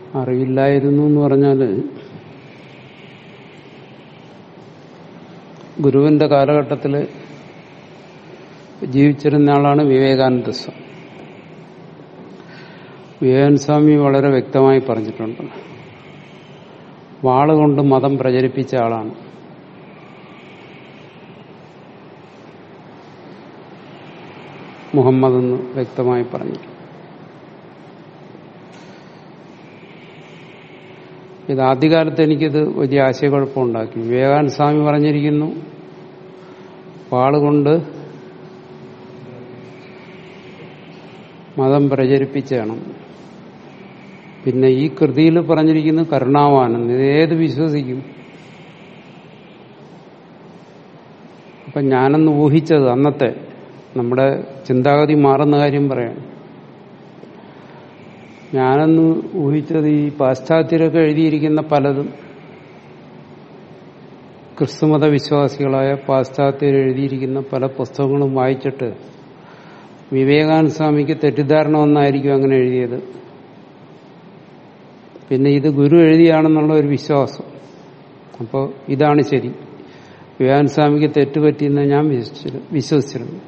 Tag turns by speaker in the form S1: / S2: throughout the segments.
S1: അറിവില്ലായിരുന്നു എന്ന് പറഞ്ഞാൽ ഗുരുവിന്റെ കാലഘട്ടത്തിൽ ജീവിച്ചിരുന്ന ആളാണ് വിവേകാനന്ദ സ്വാമി വിവേകാനന്ദ സ്വാമി വളരെ വ്യക്തമായി പറഞ്ഞിട്ടുണ്ട് വാളുകൊണ്ട് മതം പ്രചരിപ്പിച്ച ആളാണ് മുഹമ്മദ് എന്ന് വ്യക്തമായി പറഞ്ഞു ഇത് ആദ്യകാലത്ത് എനിക്കിത് വലിയ ആശയക്കുഴപ്പമുണ്ടാക്കി വിവേകാനന്ദ സ്വാമി പറഞ്ഞിരിക്കുന്നു വാളുകൊണ്ട് മതം പ്രചരിപ്പിച്ചാണ് പിന്നെ ഈ കൃതിയിൽ പറഞ്ഞിരിക്കുന്നു കരുണാവാനം ഇത് ഏത് വിശ്വസിക്കും അപ്പൊ ഞാനന്ന് ഊഹിച്ചത് അന്നത്തെ നമ്മുടെ ചിന്താഗതി മാറുന്ന കാര്യം പറയാം ഞാനന്ന് ഊഹിച്ചത് ഈ പാശ്ചാത്യരൊക്കെ എഴുതിയിരിക്കുന്ന പലതും ക്രിസ്തുമത വിശ്വാസികളായ പാശ്ചാത്യർ എഴുതിയിരിക്കുന്ന പല പുസ്തകങ്ങളും വായിച്ചിട്ട് വിവേകാനന്ദ സ്വാമിക്ക് തെറ്റിദ്ധാരണ ഒന്നായിരിക്കും അങ്ങനെ എഴുതിയത് പിന്നെ ഇത് ഗുരു എഴുതിയാണെന്നുള്ള ഒരു വിശ്വാസം അപ്പോൾ ഇതാണ് ശരി വിവേകാനന്ദ സ്വാമിക്ക് തെറ്റുപറ്റിയെന്ന് ഞാൻ വിശ്വസിച്ചിരുന്നു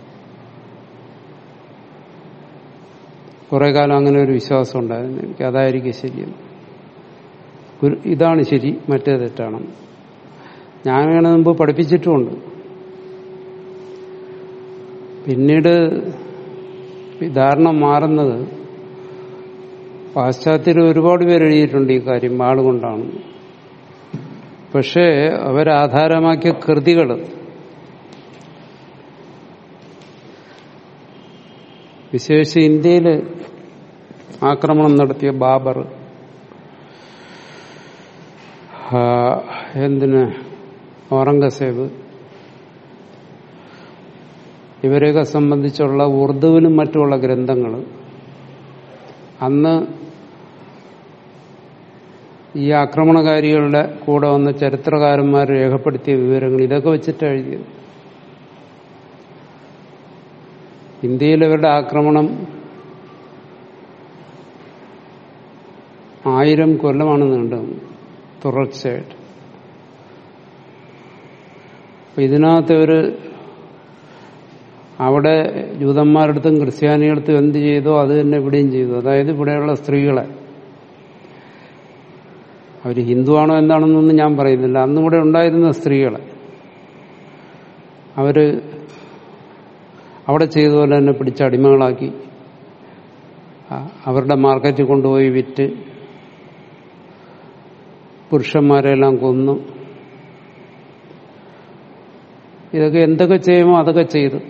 S1: കുറെ കാലം അങ്ങനെ ഒരു വിശ്വാസം ഉണ്ടായിരുന്നു എനിക്ക് അതായിരിക്കും ശരിയെന്ന് ഗുരു ഇതാണ് ശരി മറ്റേ തെറ്റാണ് ഞാൻ അങ്ങനെ മുമ്പ് പഠിപ്പിച്ചിട്ടുമുണ്ട് പിന്നീട് ധാരണ മാറുന്നത് പാശ്ചാത്യർ ഒരുപാട് പേര് എഴുതിയിട്ടുണ്ട് ഈ കാര്യം ആളുകൊണ്ടാണ് പക്ഷേ അവരാധാരമാക്കിയ കൃതികൾ വിശേഷിച്ച് ഇന്ത്യയിൽ ആക്രമണം നടത്തിയ ബാബർ എന്തിന് ഔറംഗസേബ് ഇവരെയൊക്കെ സംബന്ധിച്ചുള്ള ഉറുദുവിനും മറ്റുമുള്ള ഗ്രന്ഥങ്ങൾ അന്ന് ഈ ആക്രമണകാരികളുടെ കൂടെ വന്ന ചരിത്രകാരന്മാർ രേഖപ്പെടുത്തിയ വിവരങ്ങൾ ഇതൊക്കെ വെച്ചിട്ട് എഴുതിയത് ഇന്ത്യയിൽ ഇവരുടെ ആക്രമണം ആയിരം കൊല്ലമാണ് നീണ്ടത് തുടർച്ചയായിട്ട് അപ്പൊ ഇതിനകത്ത് ഒരു അവിടെ ജൂതന്മാരടുത്തും ക്രിസ്ത്യാനികളടുത്തും എന്ത് ചെയ്തോ അത് തന്നെ ഇവിടെയും ചെയ്തു അതായത് ഇവിടെയുള്ള സ്ത്രീകളെ അവർ ഹിന്ദുവാണോ എന്താണെന്നൊന്നും ഞാൻ പറയുന്നില്ല അന്നിവിടെ ഉണ്ടായിരുന്ന സ്ത്രീകളെ അവര് അവിടെ ചെയ്തതുപോലെ തന്നെ പിടിച്ച് അടിമകളാക്കി അവരുടെ മാർക്കറ്റിൽ കൊണ്ടുപോയി വിറ്റ് പുരുഷന്മാരെല്ലാം കൊന്നു ഇതൊക്കെ എന്തൊക്കെ ചെയ്യുമോ അതൊക്കെ ചെയ്തു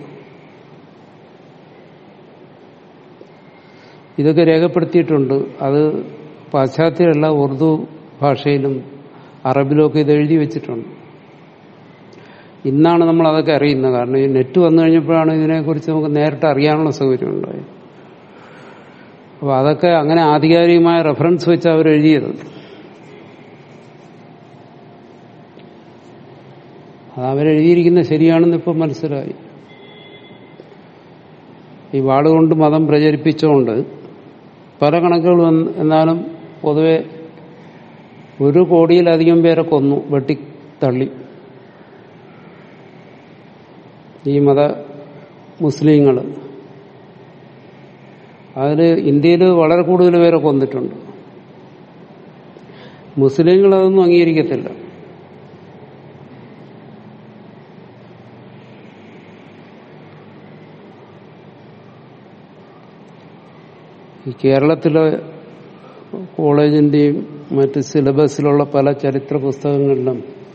S1: ഇതൊക്കെ രേഖപ്പെടുത്തിയിട്ടുണ്ട് അത് പാശ്ചാത്യരല്ല ഉറുദു ഭാഷയിലും അറബിലുമൊക്കെ ഇത് എഴുതി വെച്ചിട്ടുണ്ട് ഇന്നാണ് നമ്മൾ അതൊക്കെ അറിയുന്നത് കാരണം ഈ നെറ്റ് വന്നു കഴിഞ്ഞപ്പോഴാണ് ഇതിനെക്കുറിച്ച് നമുക്ക് നേരിട്ട് അറിയാനുള്ള സൗകര്യം ഉണ്ടായത് അപ്പോൾ അതൊക്കെ അങ്ങനെ ആധികാരികമായ റെഫറൻസ് വെച്ച് അവർ എഴുതിയത് അത് അവരെഴുതിയിരിക്കുന്നത് ശരിയാണെന്ന് ഇപ്പം മനസ്സിലായി ഈ വാളുകൊണ്ട് മതം പ്രചരിപ്പിച്ചുകൊണ്ട് പല കണക്കുകൾ എന്നാലും പൊതുവെ ഒരു കോടിയിലധികം പേരെ കൊന്നു വെട്ടിത്തള്ളി ഈ മത മുസ്ലിങ്ങൾ അതിൽ ഇന്ത്യയിൽ വളരെ കൂടുതൽ പേരെ കൊന്നിട്ടുണ്ട് മുസ്ലിങ്ങൾ അതൊന്നും അംഗീകരിക്കത്തില്ല ഈ കേരളത്തിലെ കോളേജിന്റെയും മറ്റ് സിലബസിലുള്ള പല ചരിത്ര പുസ്തകങ്ങളിലും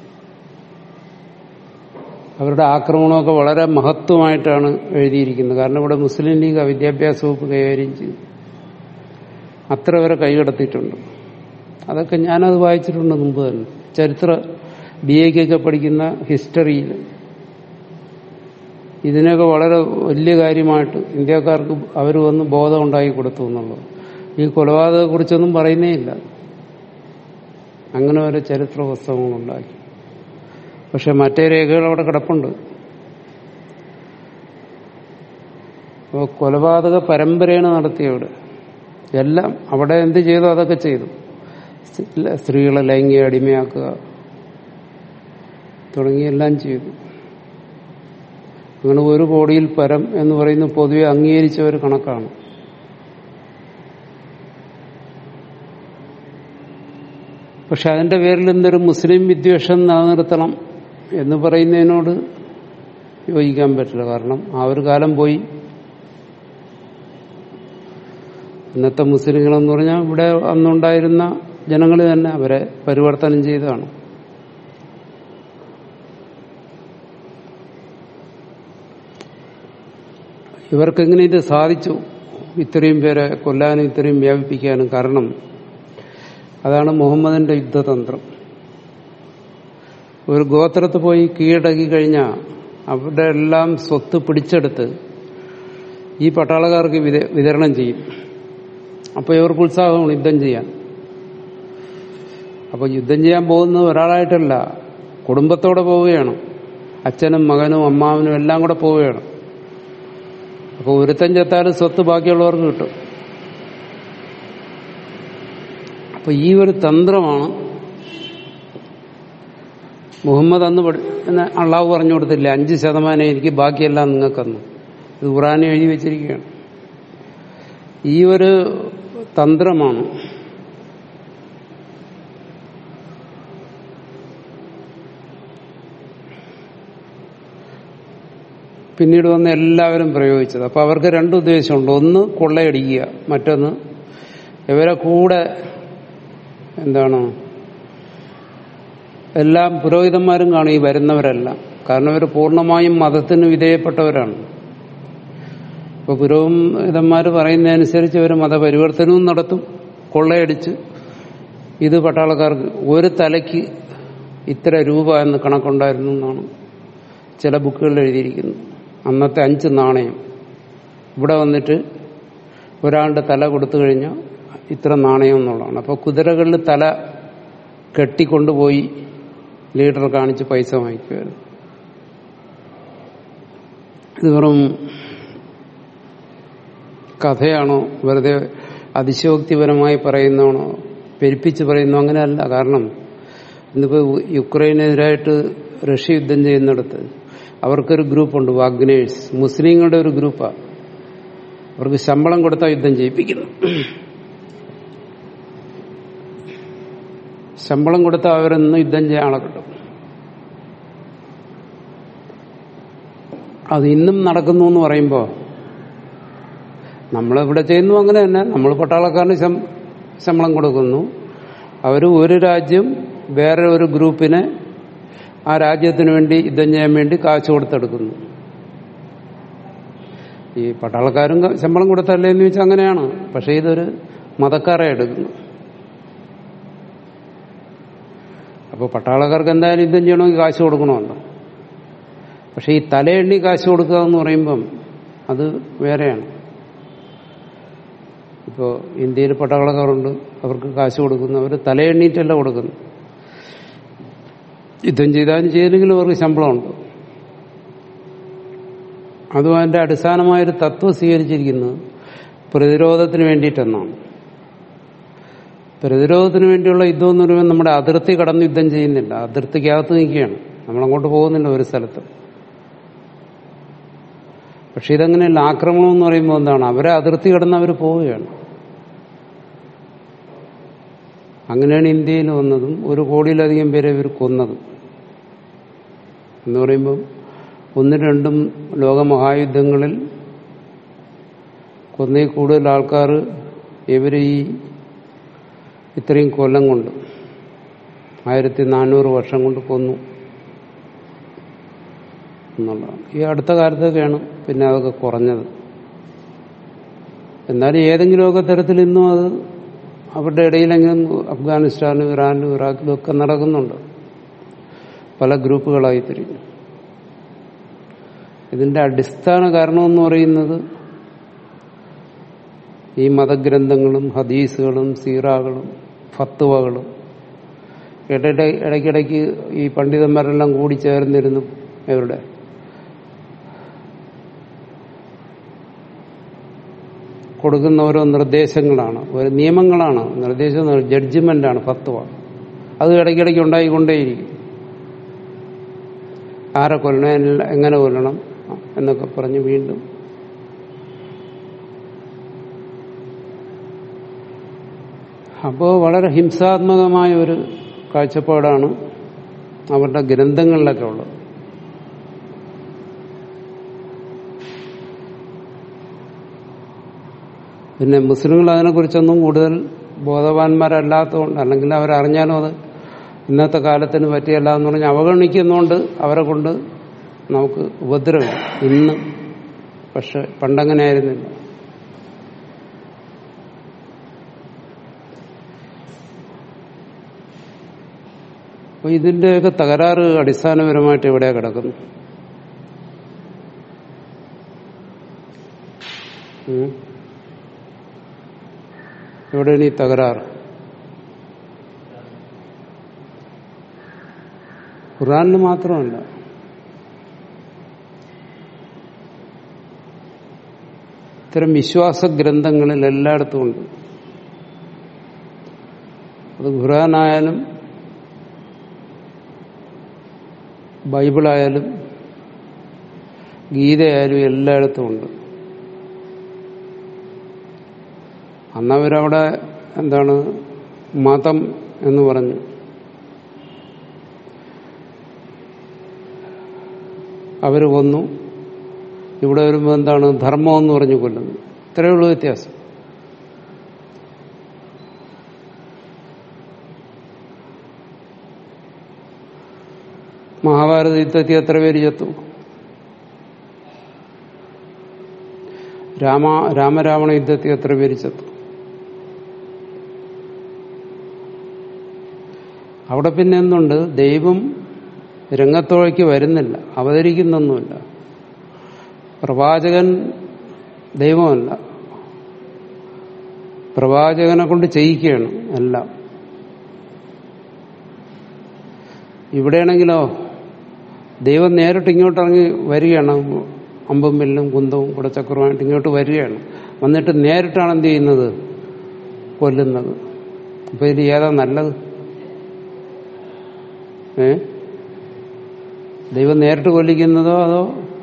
S1: അവരുടെ ആക്രമണമൊക്കെ വളരെ മഹത്വമായിട്ടാണ് എഴുതിയിരിക്കുന്നത് കാരണം ഇവിടെ മുസ്ലിം ലീഗ് വിദ്യാഭ്യാസ വകുപ്പ് കൈകാര്യം ചെയ്തു അത്ര വരെ കൈകടത്തിയിട്ടുണ്ട് അതൊക്കെ ഞാനത് വായിച്ചിട്ടുണ്ട് മുമ്പ് തന്നെ ചരിത്ര ബി എക്കൊക്കെ പഠിക്കുന്ന ഹിസ്റ്ററിയിൽ ഇതിനൊക്കെ വളരെ വലിയ കാര്യമായിട്ട് ഇന്ത്യക്കാർക്ക് അവർ വന്ന് ബോധം ഉണ്ടാക്കി കൊടുത്തു എന്നുള്ളത് ഈ കൊലപാതകത്തെക്കുറിച്ചൊന്നും പറയുന്നേ ഇല്ല അങ്ങനെ ഒരു ചരിത്ര പുസ്തകങ്ങളുണ്ടാക്കി പക്ഷെ മറ്റേ രേഖകൾ അവിടെ കിടപ്പുണ്ട് അപ്പോൾ കൊലപാതക പരമ്പരയാണ് നടത്തിയവിടെ എല്ലാം അവിടെ എന്ത് ചെയ്തു അതൊക്കെ ചെയ്തു സ്ത്രീകളെ ലൈംഗിക അടിമയാക്കുക തുടങ്ങിയെല്ലാം ചെയ്തു അങ്ങനെ ഒരു കോടിയിൽ പരം എന്ന് പറയുന്നത് പൊതുവെ അംഗീകരിച്ച ഒരു കണക്കാണ് പക്ഷെ അതിന്റെ പേരിൽ എന്തൊരു മുസ്ലിം വിദ്വേഷം നിലനിർത്തണം എന്ന് പറയുന്നതിനോട് യോജിക്കാൻ പറ്റില്ല കാരണം ആ ഒരു കാലം പോയി ഇന്നത്തെ മുസ്ലിങ്ങളെന്ന് പറഞ്ഞാൽ ഇവിടെ അന്നുണ്ടായിരുന്ന ജനങ്ങൾ തന്നെ അവരെ പരിവർത്തനം ചെയ്തതാണ് ഇവർക്കെങ്ങനെ ഇത് സാധിച്ചു ഇത്രയും പേരെ കൊല്ലാനും ഇത്രയും വ്യാപിപ്പിക്കാനും കാരണം അതാണ് മുഹമ്മദിന്റെ യുദ്ധതന്ത്രം ഒരു ഗോത്രത്ത് പോയി കീഴടക്കി കഴിഞ്ഞാൽ അവരുടെ എല്ലാം സ്വത്ത് പിടിച്ചെടുത്ത് ഈ പട്ടാളക്കാർക്ക് വിതരണം ചെയ്യും അപ്പോൾ ഇവർക്ക് ഉത്സാഹമാണ് യുദ്ധം ചെയ്യാൻ അപ്പോൾ യുദ്ധം ചെയ്യാൻ പോകുന്നത് ഒരാളായിട്ടല്ല കുടുംബത്തോടെ പോവുകയാണ് അച്ഛനും മകനും അമ്മാവനും എല്ലാം കൂടെ പോവുകയാണ് അപ്പോൾ ഒരുത്തൻ ചെത്താലും സ്വത്ത് ബാക്കിയുള്ളവർക്ക് കിട്ടും അപ്പൊ ഈ ഒരു തന്ത്രമാണ് മുഹമ്മദ് അന്ന് അള്ളാഹു പറഞ്ഞു കൊടുത്തില്ല അഞ്ച് ശതമാനം എനിക്ക് ബാക്കിയെല്ലാം നിങ്ങൾക്കന്ന് ഇത് ഖുറാനെ എഴുതി വെച്ചിരിക്കുകയാണ് ഈ ഒരു തന്ത്രമാണ് പിന്നീട് വന്ന് എല്ലാവരും പ്രയോഗിച്ചത് അപ്പൊ അവർക്ക് രണ്ട് ഉദ്ദേശമുണ്ട് ഒന്ന് കൊള്ളയടിക്കുക മറ്റൊന്ന് ഇവരെ കൂടെ എന്താണ് എല്ലാം പുരോഹിതന്മാരും കാണും ഈ വരുന്നവരെല്ലാം കാരണം ഇവർ പൂർണ്ണമായും മതത്തിന് വിധേയപ്പെട്ടവരാണ് ഇപ്പൊ പുരോഹിതന്മാർ പറയുന്നതനുസരിച്ച് ഇവർ മതപരിവർത്തനവും നടത്തും കൊള്ളയടിച്ച് ഇത് പട്ടാളക്കാർക്ക് ഒരു തലയ്ക്ക് ഇത്ര രൂപ എന്ന് കണക്കുണ്ടായിരുന്നു എന്നാണ് ചില ബുക്കുകളിൽ എഴുതിയിരിക്കുന്നത് അന്നത്തെ അഞ്ച് നാണയം ഇവിടെ വന്നിട്ട് ഒരാളുടെ തല കൊടുത്തു കഴിഞ്ഞാൽ ഇത്ര നാണയം എന്നുള്ളതാണ് അപ്പോൾ കുതിരകളിൽ തല കെട്ടിക്കൊണ്ടുപോയി ലീഡർ കാണിച്ച് പൈസ വാങ്ങിക്കുമായിരുന്നു ഇത് വെറും കഥയാണോ വെറുതെ അതിശയോക്തിപരമായി പറയുന്നതാണോ പെരുപ്പിച്ച് പറയുന്നു അങ്ങനെയല്ല കാരണം ഇന്നിപ്പോൾ യുക്രൈനെതിരായിട്ട് റഷ്യ യുദ്ധം ചെയ്യുന്നിടത്ത് അവർക്കൊരു ഗ്രൂപ്പുണ്ട് വാഗ്നേഴ്സ് മുസ്ലിങ്ങളുടെ ഒരു ഗ്രൂപ്പാണ് അവർക്ക് ശമ്പളം കൊടുത്താൽ യുദ്ധം ചെയ്യിപ്പിക്കുന്നു ശമ്പളം കൊടുത്താൽ അവരെന്ന് യുദ്ധം ചെയ്യാൻ ആളെ കിട്ടും അത് ഇന്നും നടക്കുന്നു എന്ന് പറയുമ്പോൾ നമ്മളിവിടെ ചെയ്യുന്നു അങ്ങനെ തന്നെ നമ്മൾ പട്ടാളക്കാരന് ശമ്പളം കൊടുക്കുന്നു അവർ ഒരു രാജ്യം വേറെ ഒരു ഗ്രൂപ്പിനെ ആ രാജ്യത്തിന് വേണ്ടി യുദ്ധം ചെയ്യാൻ വേണ്ടി കാശ് കൊടുത്തെടുക്കുന്നു ഈ പട്ടാളക്കാരും ശമ്പളം കൊടുത്തല്ലേ എന്ന് വെച്ചാൽ അങ്ങനെയാണ് പക്ഷെ ഇതൊരു മതക്കാരെ എടുക്കുന്നു അപ്പോൾ പട്ടാളക്കാർക്ക് എന്തായാലും യുദ്ധം ചെയ്യണമെങ്കിൽ കാശ് കൊടുക്കണമല്ലോ പക്ഷെ ഈ തലയെണ്ണി കാശ് കൊടുക്കുക എന്ന് പറയുമ്പം അത് വേറെയാണ് ഇപ്പോൾ ഇന്ത്യയിൽ പട്ടാളക്കാരുണ്ട് അവർക്ക് കാശ് കൊടുക്കുന്നു അവർ തലയെണ്ണീറ്റല്ല കൊടുക്കുന്നു യുദ്ധം ചെയ്താലും ചെയ്തില്ലെങ്കിലും അവർക്ക് ശമ്പളമുണ്ട് അതും അതിന്റെ അടിസ്ഥാനമായൊരു തത്വം സ്വീകരിച്ചിരിക്കുന്നത് പ്രതിരോധത്തിന് വേണ്ടിയിട്ടെന്നാണ് പ്രതിരോധത്തിന് വേണ്ടിയുള്ള യുദ്ധം എന്ന് പറയുമ്പോൾ നമ്മുടെ അതിർത്തി കടന്ന് യുദ്ധം ചെയ്യുന്നില്ല അതിർത്തിക്കകത്ത് നിൽക്കുകയാണ് നമ്മളങ്ങോട്ട് പോകുന്നില്ല ഒരു സ്ഥലത്ത് പക്ഷെ ഇതങ്ങനെയല്ല ആക്രമണം എന്ന് പറയുമ്പോൾ എന്താണ് അവരെ അതിർത്തി കടന്ന് അവർ പോവുകയാണ് അങ്ങനെയാണ് ഇന്ത്യയിൽ വന്നതും ഒരു കോടിയിലധികം പേരെ ഇവർ കൊന്നതും എന്ന് പറയുമ്പോൾ ഒന്നും രണ്ടും ലോകമഹായുദ്ധങ്ങളിൽ കൊന്നേ കൂടുതൽ ആൾക്കാർ ഇവർ ഈ ഇത്രയും കൊല്ലം കൊണ്ട് ആയിരത്തി നാനൂറ് വർഷം കൊണ്ട് കൊന്നു എന്നുള്ളതാണ് ഈ അടുത്ത കാലത്തൊക്കെയാണ് പിന്നെ അതൊക്കെ കുറഞ്ഞത് എന്നാലും ഏതെങ്കിലുമൊക്കെ തരത്തിൽ ഇന്നും അത് അവരുടെ ഇടയിലെങ്കിലും അഫ്ഗാനിസ്ഥാനും ഇറാനും ഇറാഖിലും ഒക്കെ നടക്കുന്നുണ്ട് പല ഗ്രൂപ്പുകളായി തിരിഞ്ഞു ഇതിന്റെ അടിസ്ഥാന കാരണമെന്ന് പറയുന്നത് ഈ മതഗ്രന്ഥങ്ങളും ഹദീസുകളും സീറാകളും ഫത്തുവകളും ഇടയ്ക്ക് ഇടയ്ക്കിടയ്ക്ക് ഈ പണ്ഡിതന്മാരെല്ലാം കൂടി ചേർന്നിരുന്നു ഇവരുടെ കൊടുക്കുന്ന ഓരോ നിർദ്ദേശങ്ങളാണ് ഒരു നിയമങ്ങളാണ് നിർദ്ദേശം ജഡ്ജ്മെന്റാണ് ഫത്വ അത് ഇടയ്ക്കിടയ്ക്ക് ഉണ്ടായിക്കൊണ്ടേയിരിക്കും ആരെ കൊല്ലണം എല്ല- എങ്ങനെ കൊല്ലണം എന്നൊക്കെ പറഞ്ഞ് വീണ്ടും അപ്പോൾ വളരെ ഹിംസാത്മകമായ ഒരു കാഴ്ചപ്പാടാണ് അവരുടെ ഗ്രന്ഥങ്ങളിലൊക്കെ ഉള്ളത് പിന്നെ മുസ്ലിങ്ങൾ അതിനെക്കുറിച്ചൊന്നും കൂടുതൽ ബോധവാന്മാരല്ലാത്തതുകൊണ്ട് അല്ലെങ്കിൽ അവരറിഞ്ഞാലും അത് ഇന്നത്തെ കാലത്തിന് പറ്റിയല്ല എന്ന് പറഞ്ഞ് അവഗണിക്കുന്നതുകൊണ്ട് അവരെ കൊണ്ട് നമുക്ക് ഉപദ്രവം ഇന്ന് പക്ഷെ പണ്ടങ്ങനെ ആയിരുന്നില്ല അപ്പൊ ഇതിന്റെയൊക്കെ തകരാറ് അടിസ്ഥാനപരമായിട്ട് എവിടെ കിടക്കുന്നു ഉം? എവിടെയാണ് ഈ തകരാറ് ഖുറാനിന് മാത്രമല്ല ഇത്തരം വിശ്വാസ ഗ്രന്ഥങ്ങളിൽ എല്ലായിടത്തും ഉണ്ട് അത് ഖുറാനായാലും ബൈബിളായാലും ഗീതയായാലും എല്ലായിടത്തും ഉണ്ട് അന്നവരവിടെ എന്താണ് മതം എന്ന് പറഞ്ഞു അവർ കൊന്നു ഇവിടെ വരുമ്പോൾ എന്താണ് ധർമ്മം എന്ന് പറഞ്ഞു കൊല്ലുന്നു ഇത്രയേ ഉള്ളൂ വ്യത്യാസം മഹാഭാരത യുദ്ധത്തിൽ എത്ര പേര് ചത്തു രാമ രാമരാവണ യുദ്ധത്തിൽ എത്ര പേര് ചത്തു അവിടെ പിന്നെ എന്തുണ്ട് ദൈവം രംഗത്തോഴയ്ക്ക് വരുന്നില്ല അവതരിക്കുന്നൊന്നുമില്ല പ്രവാചകൻ ദൈവമല്ല പ്രവാചകനെ കൊണ്ട് ചെയ്യിക്കുകയാണ് എല്ലാം ഇവിടെയാണെങ്കിലോ ദൈവം നേരിട്ട് ഇങ്ങോട്ട് ഇറങ്ങി വരികയാണ് അമ്പും വില്ലും കുന്തവും കുടച്ചക്രമായിട്ട് ഇങ്ങോട്ട് വരികയാണ് വന്നിട്ട് നേരിട്ടാണ് എന്ത് ചെയ്യുന്നത് കൊല്ലുന്നത് അപ്പൊ ഇതിൽ ഏതാ നല്ലത് ഏ ദൈവം നേരിട്ട് കൊല്ലിക്കുന്നതോ അതോ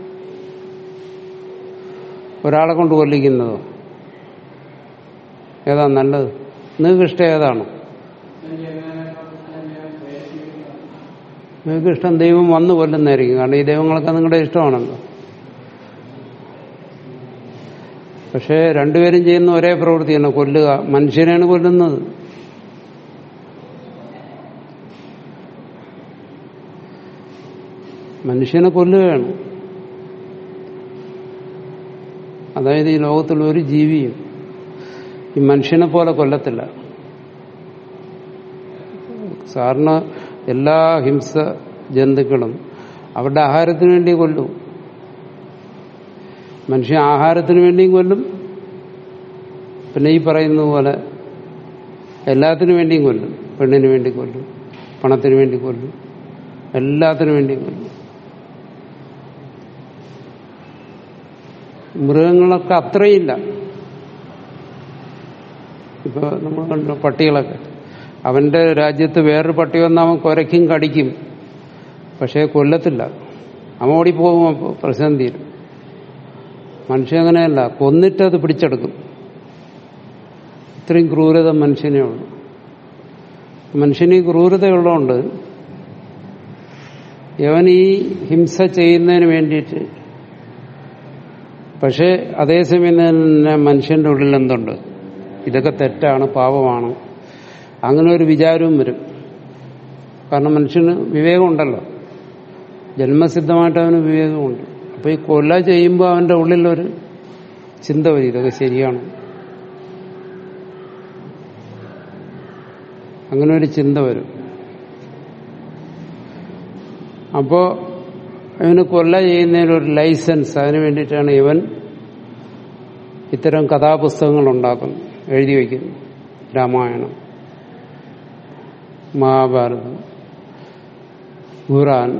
S1: ഒരാളെ കൊണ്ട് കൊല്ലിക്കുന്നതോ ഏതാ നല്ലത് നിങ്ങൾക്ക് ഇഷ്ടം ഏതാണ് നിങ്ങൾക്ക് ഇഷ്ടം ദൈവം വന്ന് കൊല്ലുന്നതായിരിക്കും കാരണം ഈ ദൈവങ്ങളൊക്കെ നിങ്ങളുടെ ഇഷ്ടമാണല്ലോ പക്ഷേ രണ്ടുപേരും ചെയ്യുന്ന ഒരേ പ്രവൃത്തിയാണ് കൊല്ലുക മനുഷ്യനെയാണ് കൊല്ലുന്നത് മനുഷ്യനെ കൊല്ലുകയാണ് അതായത് ഈ ലോകത്തുള്ള ഒരു ജീവിയും ഈ മനുഷ്യനെ പോലെ കൊല്ലത്തില്ല സാറിന് എല്ലാ ഹിംസ ജന്തുക്കളും അവരുടെ ആഹാരത്തിന് വേണ്ടി കൊല്ലും മനുഷ്യൻ ആഹാരത്തിന് വേണ്ടിയും കൊല്ലും പിന്നെ ഈ പറയുന്ന പോലെ എല്ലാത്തിനു വേണ്ടിയും കൊല്ലും പെണ്ണിന് വേണ്ടി കൊല്ലും പണത്തിന് വേണ്ടി കൊല്ലും എല്ലാത്തിനു വേണ്ടിയും കൊല്ലും മൃഗങ്ങളൊക്കെ അത്രയില്ല ഇപ്പൊ നമ്മൾ കണ്ടു പട്ടികളൊക്കെ അവന്റെ രാജ്യത്ത് വേറൊരു പട്ടി വന്നാൽ അവൻ കുരയ്ക്കും കടിക്കും പക്ഷേ കൊല്ലത്തില്ല അവൻ ഓടിപ്പോകും അപ്പോൾ പ്രശ്നം തീരും മനുഷ്യൻ അങ്ങനെയല്ല കൊന്നിട്ട് അത് പിടിച്ചെടുക്കും ഇത്രയും ക്രൂരത മനുഷ്യനേ ഉള്ളൂ മനുഷ്യന് ഈ ക്രൂരതയുള്ളതുകൊണ്ട് യവൻ ഈ ഹിംസ ചെയ്യുന്നതിന് വേണ്ടിയിട്ട് പക്ഷേ അതേസമയം തന്നെ മനുഷ്യന്റെ ഉള്ളിൽ എന്തുണ്ട് ഇതൊക്കെ തെറ്റാണ് പാപമാണ് അങ്ങനെ ഒരു വിചാരവും വരും കാരണം മനുഷ്യന് വിവേകമുണ്ടല്ലോ ജന്മസിദ്ധമായിട്ട് അവന് വിവേകമുണ്ട് അപ്പൊ ഈ കൊല്ല ചെയ്യുമ്പോൾ അവന്റെ ഉള്ളിലൊരു ചിന്ത വരും ഇതൊക്കെ ശരിയാണ് അങ്ങനെ ഒരു ചിന്ത വരും അപ്പോ ഇവന് കൊല്ല ചെയ്യുന്നതിനൊരു ലൈസൻസ് അതിനു വേണ്ടിയിട്ടാണ് ഇവൻ ഇത്തരം കഥാപുസ്തകങ്ങൾ ഉണ്ടാക്കുന്നു എഴുതി വയ്ക്കുന്നു രാമായണം മഹാഭാരതം ഖുറാൻ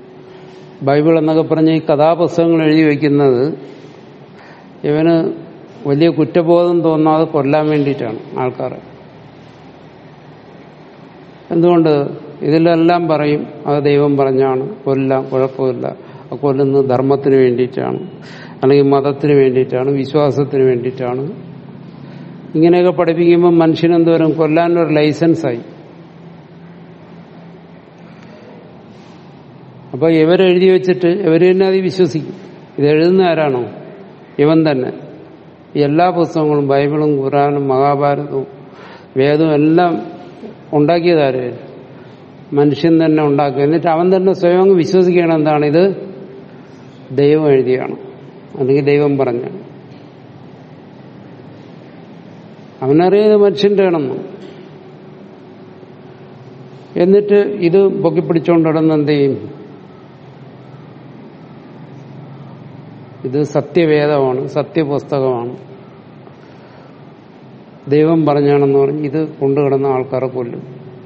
S1: ബൈബിൾ എന്നൊക്കെ പറഞ്ഞ ഈ കഥാപുസ്തകങ്ങൾ എഴുതി വയ്ക്കുന്നത് ഇവന് വലിയ കുറ്റബോധം തോന്നാതെ കൊല്ലാൻ വേണ്ടിയിട്ടാണ് ആൾക്കാർ എന്തുകൊണ്ട് ഇതിലെല്ലാം പറയും അത് ദൈവം പറഞ്ഞാണ് കൊല്ലാം കുഴപ്പമില്ല ആ കൊല്ലുന്നത് ധർമ്മത്തിന് വേണ്ടിയിട്ടാണ് അല്ലെങ്കിൽ മതത്തിന് വേണ്ടിയിട്ടാണ് വിശ്വാസത്തിന് വേണ്ടിയിട്ടാണ് ഇങ്ങനെയൊക്കെ പഠിപ്പിക്കുമ്പോൾ മനുഷ്യനെന്തോരം കൊല്ലാനൊരു ലൈസൻസായി അപ്പൊ ഇവരെഴുതി വെച്ചിട്ട് ഇവർ തന്നെ അത് വിശ്വസിക്കും ഇത് എഴുതുന്ന ആരാണോ ഇവൻ തന്നെ ഈ എല്ലാ പുസ്തകങ്ങളും ബൈബിളും ഖുറാനും മഹാഭാരതവും വേദവും എല്ലാം ഉണ്ടാക്കിയതാര് മനുഷ്യൻ തന്നെ ഉണ്ടാക്കുക എന്നിട്ട് അവൻ തന്നെ സ്വയം അങ്ങ് വിശ്വസിക്കണം എന്താണ് ഇത് ദൈവം എഴുതിയാണ് അല്ലെങ്കിൽ ദൈവം പറഞ്ഞ അവനറിയത് മനുഷ്യന്റെ ആണെന്ന് എന്നിട്ട് ഇത് പൊക്കിപ്പിടിച്ചുകൊണ്ട് നടന്ന് എന്ത് ചെയ്യും ഇത് സത്യവേദമാണ് സത്യപുസ്തകമാണ് ദൈവം പറഞ്ഞാണെന്ന് പറഞ്ഞ് ഇത് കൊണ്ടുകിടന്ന ആൾക്കാരെ കൊല്ലും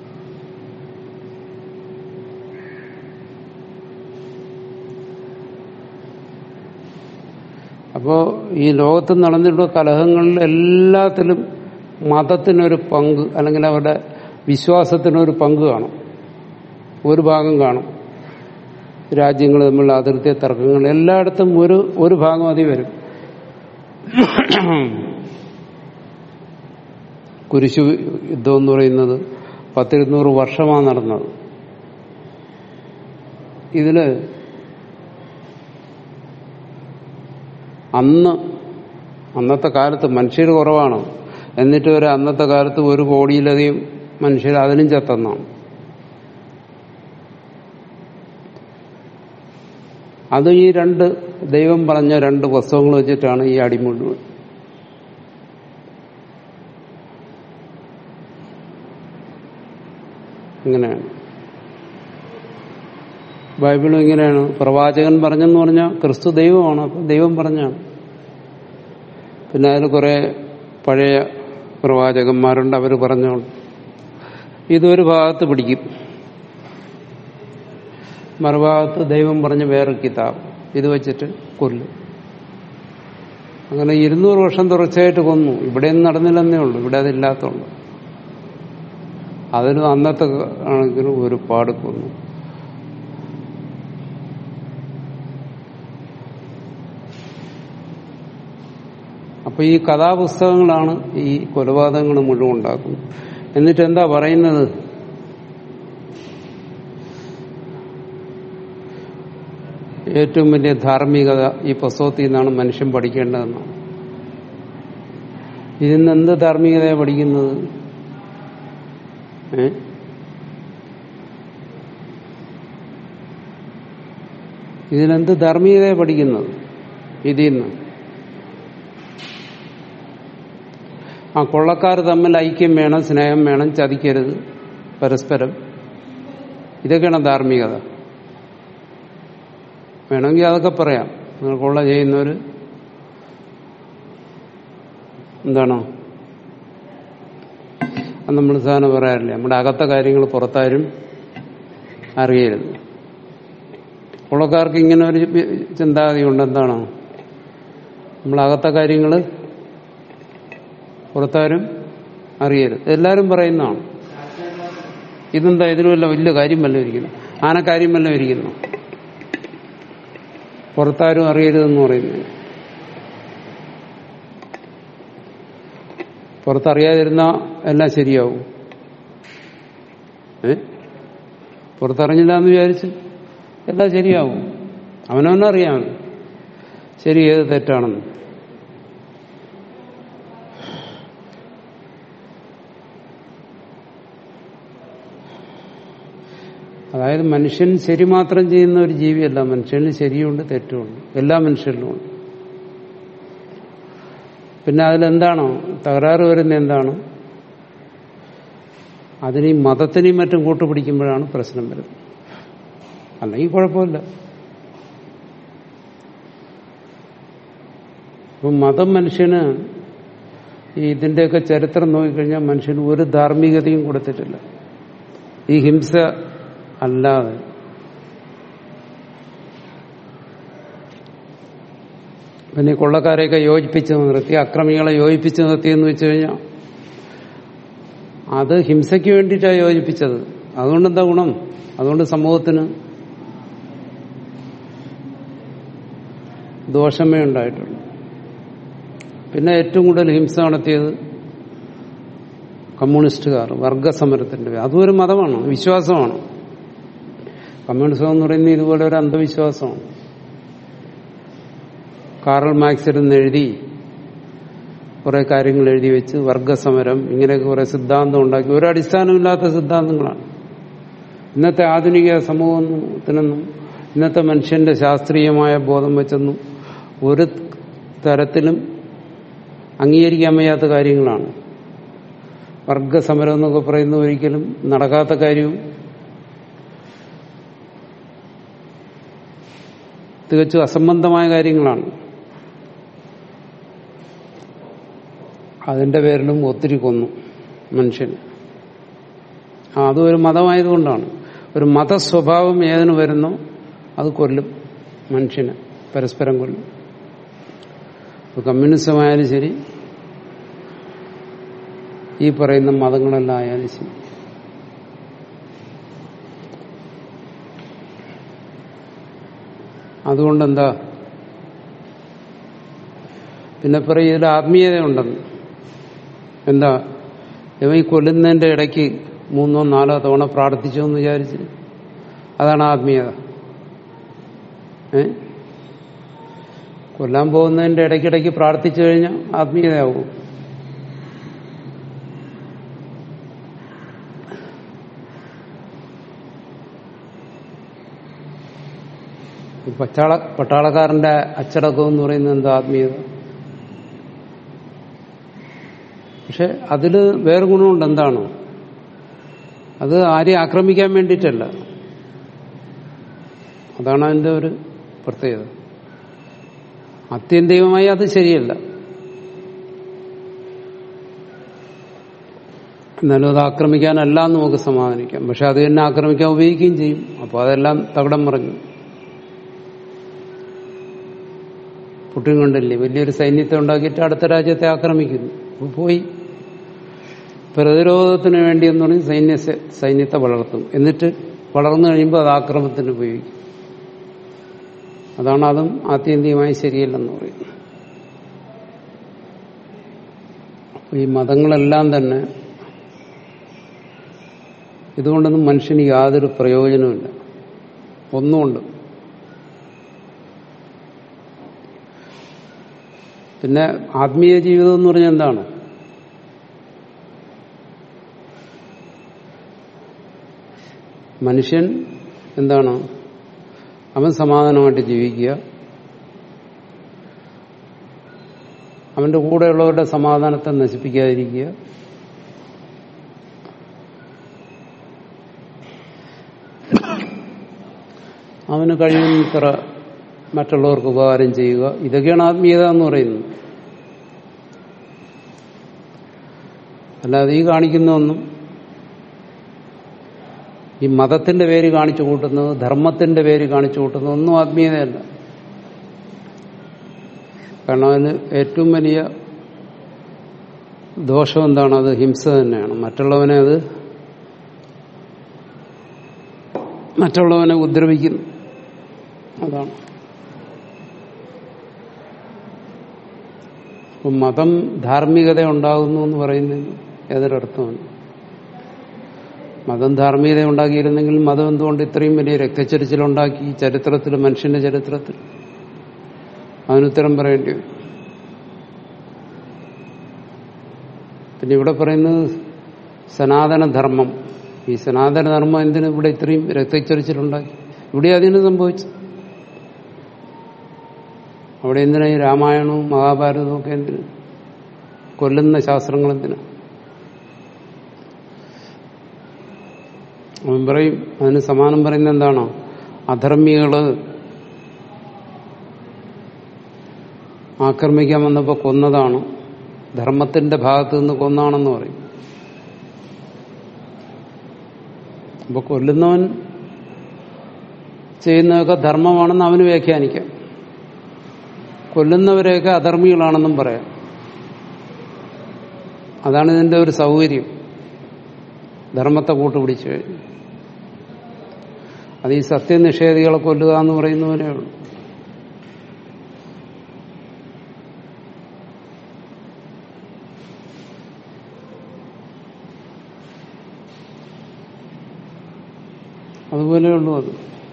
S1: അപ്പോ ഈ ലോകത്ത് നടന്നിട്ടുള്ള കലഹങ്ങളിൽ എല്ലാത്തിലും മതത്തിനൊരു പങ്ക് അല്ലെങ്കിൽ അവരുടെ വിശ്വാസത്തിനൊരു പങ്ക് കാണും ഒരു ഭാഗം കാണും രാജ്യങ്ങൾ തമ്മിലുള്ള അതിർത്തി തർക്കങ്ങൾ എല്ലായിടത്തും ഒരു ഒരു ഭാഗം അതി വരും കുരിശു യുദ്ധം എന്ന് പറയുന്നത് പത്തിരുന്നൂറ് വർഷമാണ് നടന്നത് ഇതില് അന്ന് അന്നത്തെ കാലത്ത് മനുഷ്യർ കുറവാണ് എന്നിട്ട് വരെ അന്നത്തെ കാലത്ത് ഒരു കോടിയിലധികം മനുഷ്യർ അതിനും ചത്തെന്നാണ് അത് ഈ രണ്ട് ദൈവം പറഞ്ഞ രണ്ട് പുസ്തകങ്ങൾ വെച്ചിട്ടാണ് ഈ അടി മുഴുവൻ ഇങ്ങനെയാണ് ബൈബിളും ഇങ്ങനെയാണ് പ്രവാചകൻ പറഞ്ഞെന്ന് പറഞ്ഞാൽ ക്രിസ്തു ദൈവമാണ് അപ്പൊ ദൈവം പറഞ്ഞാണ് പിന്നെ അതിൽ കുറെ പഴയ പ്രവാചകന്മാരുണ്ട് അവർ പറഞ്ഞോണ്ട് ഇതൊരു ഭാഗത്ത് പിടിക്കും മറുഭാഗത്ത് ദൈവം പറഞ്ഞ വേറെ കിതാബ് ഇത് വെച്ചിട്ട് കൊല്ലും അങ്ങനെ ഇരുന്നൂറ് വർഷം തുടർച്ചയായിട്ട് കൊന്നു ഇവിടെയൊന്നും നടന്നില്ലെന്നേ ഉള്ളൂ ഇവിടെ അതില്ലാത്തതുണ്ട് അതിനും അന്നത്തെ ആണെങ്കിലും ഒരുപാട് കൊന്നു അപ്പൊ ഈ കഥാപുസ്തകങ്ങളാണ് ഈ കൊലപാതകങ്ങൾ മുഴുവൻ ഉണ്ടാക്കുന്നത് എന്നിട്ട് എന്താ പറയുന്നത് ഏറ്റവും വലിയ ധാർമ്മികത ഈ പുസ്തകത്തിൽ നിന്നാണ് മനുഷ്യൻ പഠിക്കേണ്ടതെന്നാണ് ഇതിന്ന് എന്ത് ധാർമ്മികതയാണ് പഠിക്കുന്നത് ഏ ഇതിനെന്ത് ധാർമ്മികതയാണ് പഠിക്കുന്നത് ഇതിൽ നിന്ന് ആ കൊള്ളക്കാർ തമ്മിൽ ഐക്യം വേണം സ്നേഹം വേണം ചതിക്കരുത് പരസ്പരം ഇതൊക്കെയാണ് ധാർമ്മികത വേണമെങ്കിൽ അതൊക്കെ പറയാം നിങ്ങൾ കൊള്ള ചെയ്യുന്നവർ എന്താണോ അത് നമ്മൾ സാധനം പറയാറില്ല നമ്മുടെ അകത്തെ കാര്യങ്ങൾ പുറത്താരും അറിയരുത് കൊള്ളക്കാർക്ക് ഇങ്ങനെ ഒരു ചിന്താഗതി ഉണ്ട് എന്താണോ നമ്മളകത്തെ കാര്യങ്ങൾ പുറത്താരും അറിയരുത് എല്ലാവരും പറയുന്നതാണ് ഇതെന്താ ഇതിലും വല്ല വലിയ കാര്യം വല്ലതും ഇരിക്കുന്നു ആനക്കാര്യം വല്ലതും ഇരിക്കുന്നു പുറത്താരും അറിയരുതെന്ന് പറയുന്നു പുറത്തറിയാതിരുന്ന എല്ലാം ശരിയാവും ഏ പുറത്തറിഞ്ഞില്ല എന്ന് വിചാരിച്ച് എല്ലാം ശരിയാവും അവനവനറിയാം ശരി ഏത് തെറ്റാണെന്ന് അതായത് മനുഷ്യൻ ശരി മാത്രം ചെയ്യുന്ന ഒരു ജീവിയല്ല മനുഷ്യന് ശരിയുണ്ട് തെറ്റുമുണ്ട് എല്ലാ മനുഷ്യരിലും ഉണ്ട് പിന്നെ അതിലെന്താണോ തകരാറ് വരുന്ന എന്താണ് അതിന് ഈ മതത്തിനെയും മറ്റും കൂട്ടുപിടിക്കുമ്പോഴാണ് പ്രശ്നം വരുന്നത് അല്ലെങ്കിൽ കുഴപ്പമില്ല അപ്പം മതം മനുഷ്യന് ഈ ഇതിന്റെയൊക്കെ ചരിത്രം നോക്കിക്കഴിഞ്ഞാൽ മനുഷ്യന് ഒരു ധാർമ്മികതയും കൊടുത്തിട്ടില്ല ഈ ഹിംസ അല്ലാതെ പിന്നെ ഈ കൊള്ളക്കാരെയൊക്കെ യോജിപ്പിച്ച് നിർത്തി അക്രമികളെ യോജിപ്പിച്ച് നിർത്തിയെന്ന് വെച്ച് കഴിഞ്ഞാൽ അത് ഹിംസയ്ക്ക് വേണ്ടിയിട്ടാണ് യോജിപ്പിച്ചത് അതുകൊണ്ട് എന്താ ഗുണം അതുകൊണ്ട് സമൂഹത്തിന് ദോഷമേ ഉണ്ടായിട്ടുള്ളൂ പിന്നെ ഏറ്റവും കൂടുതൽ ഹിംസ നടത്തിയത് കമ്മ്യൂണിസ്റ്റുകാർ വർഗസമരത്തിന്റെ പേര് അതും ഒരു മതമാണ് വിശ്വാസമാണ് കമ്മ്യൂണിസം എന്ന് പറയുന്നത് ഇതുപോലെ ഒരു അന്ധവിശ്വാസമാണ് കാറൽ മാക്സ് ഇരുന്ന് എഴുതി കുറെ കാര്യങ്ങൾ എഴുതി വെച്ച് വർഗസമരം ഇങ്ങനെയൊക്കെ കുറെ സിദ്ധാന്തം ഉണ്ടാക്കി ഒരു അടിസ്ഥാനമില്ലാത്ത സിദ്ധാന്തങ്ങളാണ് ഇന്നത്തെ ആധുനിക സമൂഹത്തിനൊന്നും ഇന്നത്തെ മനുഷ്യന്റെ ശാസ്ത്രീയമായ ബോധം വെച്ചൊന്നും ഒരു തരത്തിലും അംഗീകരിക്കാൻ വയ്യാത്ത കാര്യങ്ങളാണ് വർഗസമരം എന്നൊക്കെ പറയുന്ന ഒരിക്കലും നടക്കാത്ത കാര്യവും തികച്ചും അസംബന്ധമായ കാര്യങ്ങളാണ് അതിന്റെ പേരിലും ഒത്തിരി കൊന്നു മനുഷ്യന് ആ അതും ഒരു മതമായതുകൊണ്ടാണ് ഒരു മതസ്വഭാവം ഏതിന് വരുന്നോ അത് കൊല്ലും മനുഷ്യന് പരസ്പരം കൊല്ലും ഇപ്പൊ കമ്മ്യൂണിസമായാലും ശരി ഈ പറയുന്ന മതങ്ങളെല്ലാം ആയാലും ശരി അതുകൊണ്ടെന്താ പിന്നെ പറയും ഇതിൽ ആത്മീയതയുണ്ടെന്ന് എന്താ ഇവ ഈ കൊല്ലുന്നതിന്റെ ഇടയ്ക്ക് മൂന്നോ നാലോ തവണ പ്രാർത്ഥിച്ചു എന്ന് വിചാരിച്ച് അതാണ് ആത്മീയത ഏ കൊല്ലാൻ പോകുന്നതിന്റെ ഇടയ്ക്കിടയ്ക്ക് പ്രാർത്ഥിച്ചു കഴിഞ്ഞാൽ ആത്മീയതയാവും പച്ചാള പട്ടാളക്കാരന്റെ അച്ചടക്കം എന്ന് പറയുന്നത് എന്താ ആത്മീയത പക്ഷെ അതില് വേറെ ഗുണമുണ്ട് എന്താണ് അത് ആരെയും ആക്രമിക്കാൻ വേണ്ടിയിട്ടല്ല അതാണ് അതിന്റെ ഒരു പ്രത്യേകത അത്യന്തികമായി അത് ശരിയല്ല എന്നാലും അത് ആക്രമിക്കാനല്ല എന്ന് നമുക്ക് സമാധാനിക്കാം പക്ഷെ അത് തന്നെ ആക്രമിക്കാൻ ഉപയോഗിക്കുകയും ചെയ്യും അപ്പോൾ അതെല്ലാം തകടം മറിഞ്ഞു പുട്ടിൻ കണ്ടില്ലേ വലിയൊരു സൈന്യത്തെ ഉണ്ടാക്കിയിട്ട് അടുത്ത രാജ്യത്തെ ആക്രമിക്കുന്നു അപ്പോൾ പോയി പ്രതിരോധത്തിന് വേണ്ടി എന്ന് പറഞ്ഞ് സൈന്യ സൈന്യത്തെ വളർത്തും എന്നിട്ട് വളർന്നു കഴിയുമ്പോൾ അത് ആക്രമണത്തിന് ഉപയോഗിക്കും അതാണ് അതും ആത്യന്തികമായി ശരിയല്ലെന്ന് പറയുന്നത് ഈ മതങ്ങളെല്ലാം തന്നെ ഇതുകൊണ്ടൊന്നും മനുഷ്യന് യാതൊരു പ്രയോജനമില്ല ഒന്നുകൊണ്ട് പിന്നെ ആത്മീയ ജീവിതം എന്ന് പറഞ്ഞാൽ എന്താണ് മനുഷ്യൻ എന്താണ് അവൻ സമാധാനമായിട്ട് ജീവിക്കുക അവന്റെ കൂടെയുള്ളവരുടെ സമാധാനത്തെ നശിപ്പിക്കാതിരിക്കുക അവന് കഴിയുന്നത്ര മറ്റുള്ളവർക്ക് ഉപകാരം ചെയ്യുക ഇതൊക്കെയാണ് ആത്മീയത എന്ന് പറയുന്നത് അല്ലാതെ ഈ കാണിക്കുന്നതൊന്നും ഈ മതത്തിന്റെ പേര് കാണിച്ചു കൂട്ടുന്നത് ധർമ്മത്തിന്റെ പേര് കാണിച്ചു കൂട്ടുന്നത് ഒന്നും ആത്മീയതയല്ല കാരണം അതിന് ഏറ്റവും വലിയ ദോഷം എന്താണ് അത് ഹിംസ തന്നെയാണ് മറ്റുള്ളവനെ അത് മറ്റുള്ളവനെ ഉപദ്രവിക്കുന്നു അതാണ് അപ്പം മതം ധാർമ്മികത ഉണ്ടാകുന്നു എന്ന് പറയുന്നതിന് ഏതൊരർത്ഥമാണ് മതം ധാർമ്മികത ഉണ്ടാക്കിയിരുന്നെങ്കിൽ മതം എന്തുകൊണ്ട് ഇത്രയും വലിയ രക്തച്ചരിച്ചിലുണ്ടാക്കി ചരിത്രത്തിൽ മനുഷ്യന്റെ ചരിത്രത്തിൽ അതിനുത്തരം പറയേണ്ടി വരും പിന്നെ ഇവിടെ പറയുന്നത് സനാതനധർമ്മം ഈ സനാതനധർമ്മം എന്തിനു ഇവിടെ ഇത്രയും രക്തച്ചൊരിച്ചിലുണ്ടാക്കി ഇവിടെ അതിന് സംഭവിച്ചു അവിടെ എന്തിനാ ഈ രാമായണവും മഹാഭാരതവും ഒക്കെ എന്തിനു കൊല്ലുന്ന ശാസ്ത്രങ്ങൾ എന്തിനാ അവൻ പറയും അതിന് സമാനം പറയുന്നത് എന്താണോ അധർമ്മികള് ആക്രമിക്കാൻ വന്നപ്പോ കൊന്നതാണ് ധർമ്മത്തിന്റെ ഭാഗത്ത് നിന്ന് കൊന്നാണെന്ന് പറയും അപ്പൊ കൊല്ലുന്നവൻ ചെയ്യുന്നതൊക്കെ ധർമ്മമാണെന്ന് അവന് വ്യാഖ്യാനിക്കാം കൊല്ലുന്നവരെയൊക്കെ അധർമ്മികളാണെന്നും പറയാം അതാണ് ഇതിന്റെ ഒരു സൗകര്യം ധർമ്മത്തെ കൂട്ടുപിടിച്ചു കഴിഞ്ഞു അത് ഈ സത്യനിഷേധികളെ കൊല്ലുക എന്ന് പറയുന്നവനേ ഉള്ളൂ അതുപോലെയുള്ളൂ അത്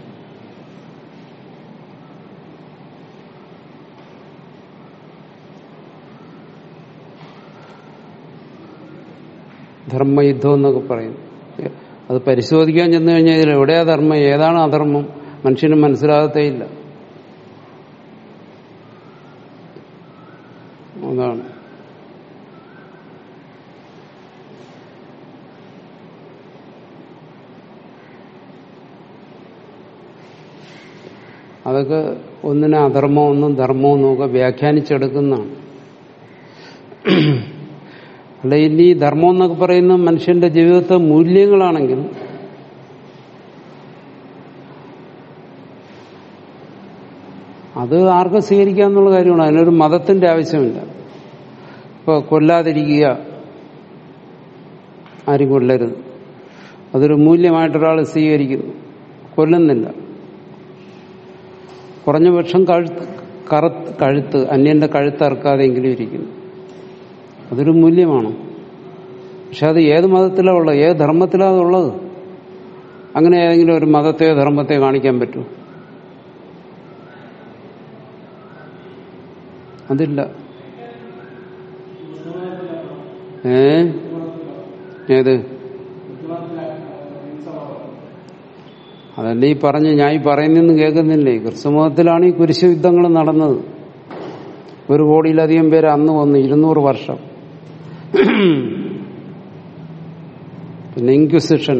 S1: ധർമ്മയുദ്ധം എന്നൊക്കെ പറയും അത് പരിശോധിക്കാൻ ചെന്നു കഴിഞ്ഞാൽ ഇതിൽ എവിടെയാ ധർമ്മം ഏതാണ് അധർമ്മം മനുഷ്യന് മനസ്സിലാകത്തേയില്ല അതാണ് അതൊക്കെ ഒന്നിനെ അധർമ്മം ഒന്നും ധർമ്മവും ഒക്കെ വ്യാഖ്യാനിച്ചെടുക്കുന്നതാണ് അല്ല ഇനി ധർമ്മം എന്നൊക്കെ പറയുന്ന മനുഷ്യന്റെ ജീവിതത്തെ മൂല്യങ്ങളാണെങ്കിൽ അത് ആർക്കും സ്വീകരിക്കാന്നുള്ള കാര്യമാണ് അതിനൊരു മതത്തിന്റെ ആവശ്യമില്ല ഇപ്പൊ കൊല്ലാതിരിക്കുക ആരും കൊല്ലരുത് അതൊരു മൂല്യമായിട്ടൊരാൾ സ്വീകരിക്കുന്നു കൊല്ലുന്നില്ല കുറഞ്ഞ പക്ഷം കഴുത്ത് കറുത്ത് കഴുത്ത് അന്യന്റെ കഴുത്തറക്കാതെങ്കിലും ഇരിക്കുന്നു അതൊരു മൂല്യമാണ് പക്ഷെ അത് ഏത് മതത്തിലാണ് ഉള്ളത് ഏത് ധർമ്മത്തിലാണ് അതുള്ളത് അങ്ങനെ ഏതെങ്കിലും ഒരു മതത്തെയോ ധർമ്മത്തെയോ കാണിക്കാൻ പറ്റുമോ അതില്ല ഏ ഏത് അതല്ലേ ഈ പറഞ്ഞ് ഞാൻ ഈ പറയുന്നെന്ന് കേൾക്കുന്നില്ലേ ക്രിസ്തുമതത്തിലാണ് ഈ കുരിശ് യുദ്ധങ്ങൾ നടന്നത് ഒരു കോടിയിലധികം പേര് അന്ന് വന്നു ഇരുന്നൂറ് വർഷം പിന്നെ ഇൻക്വിസിഷൻ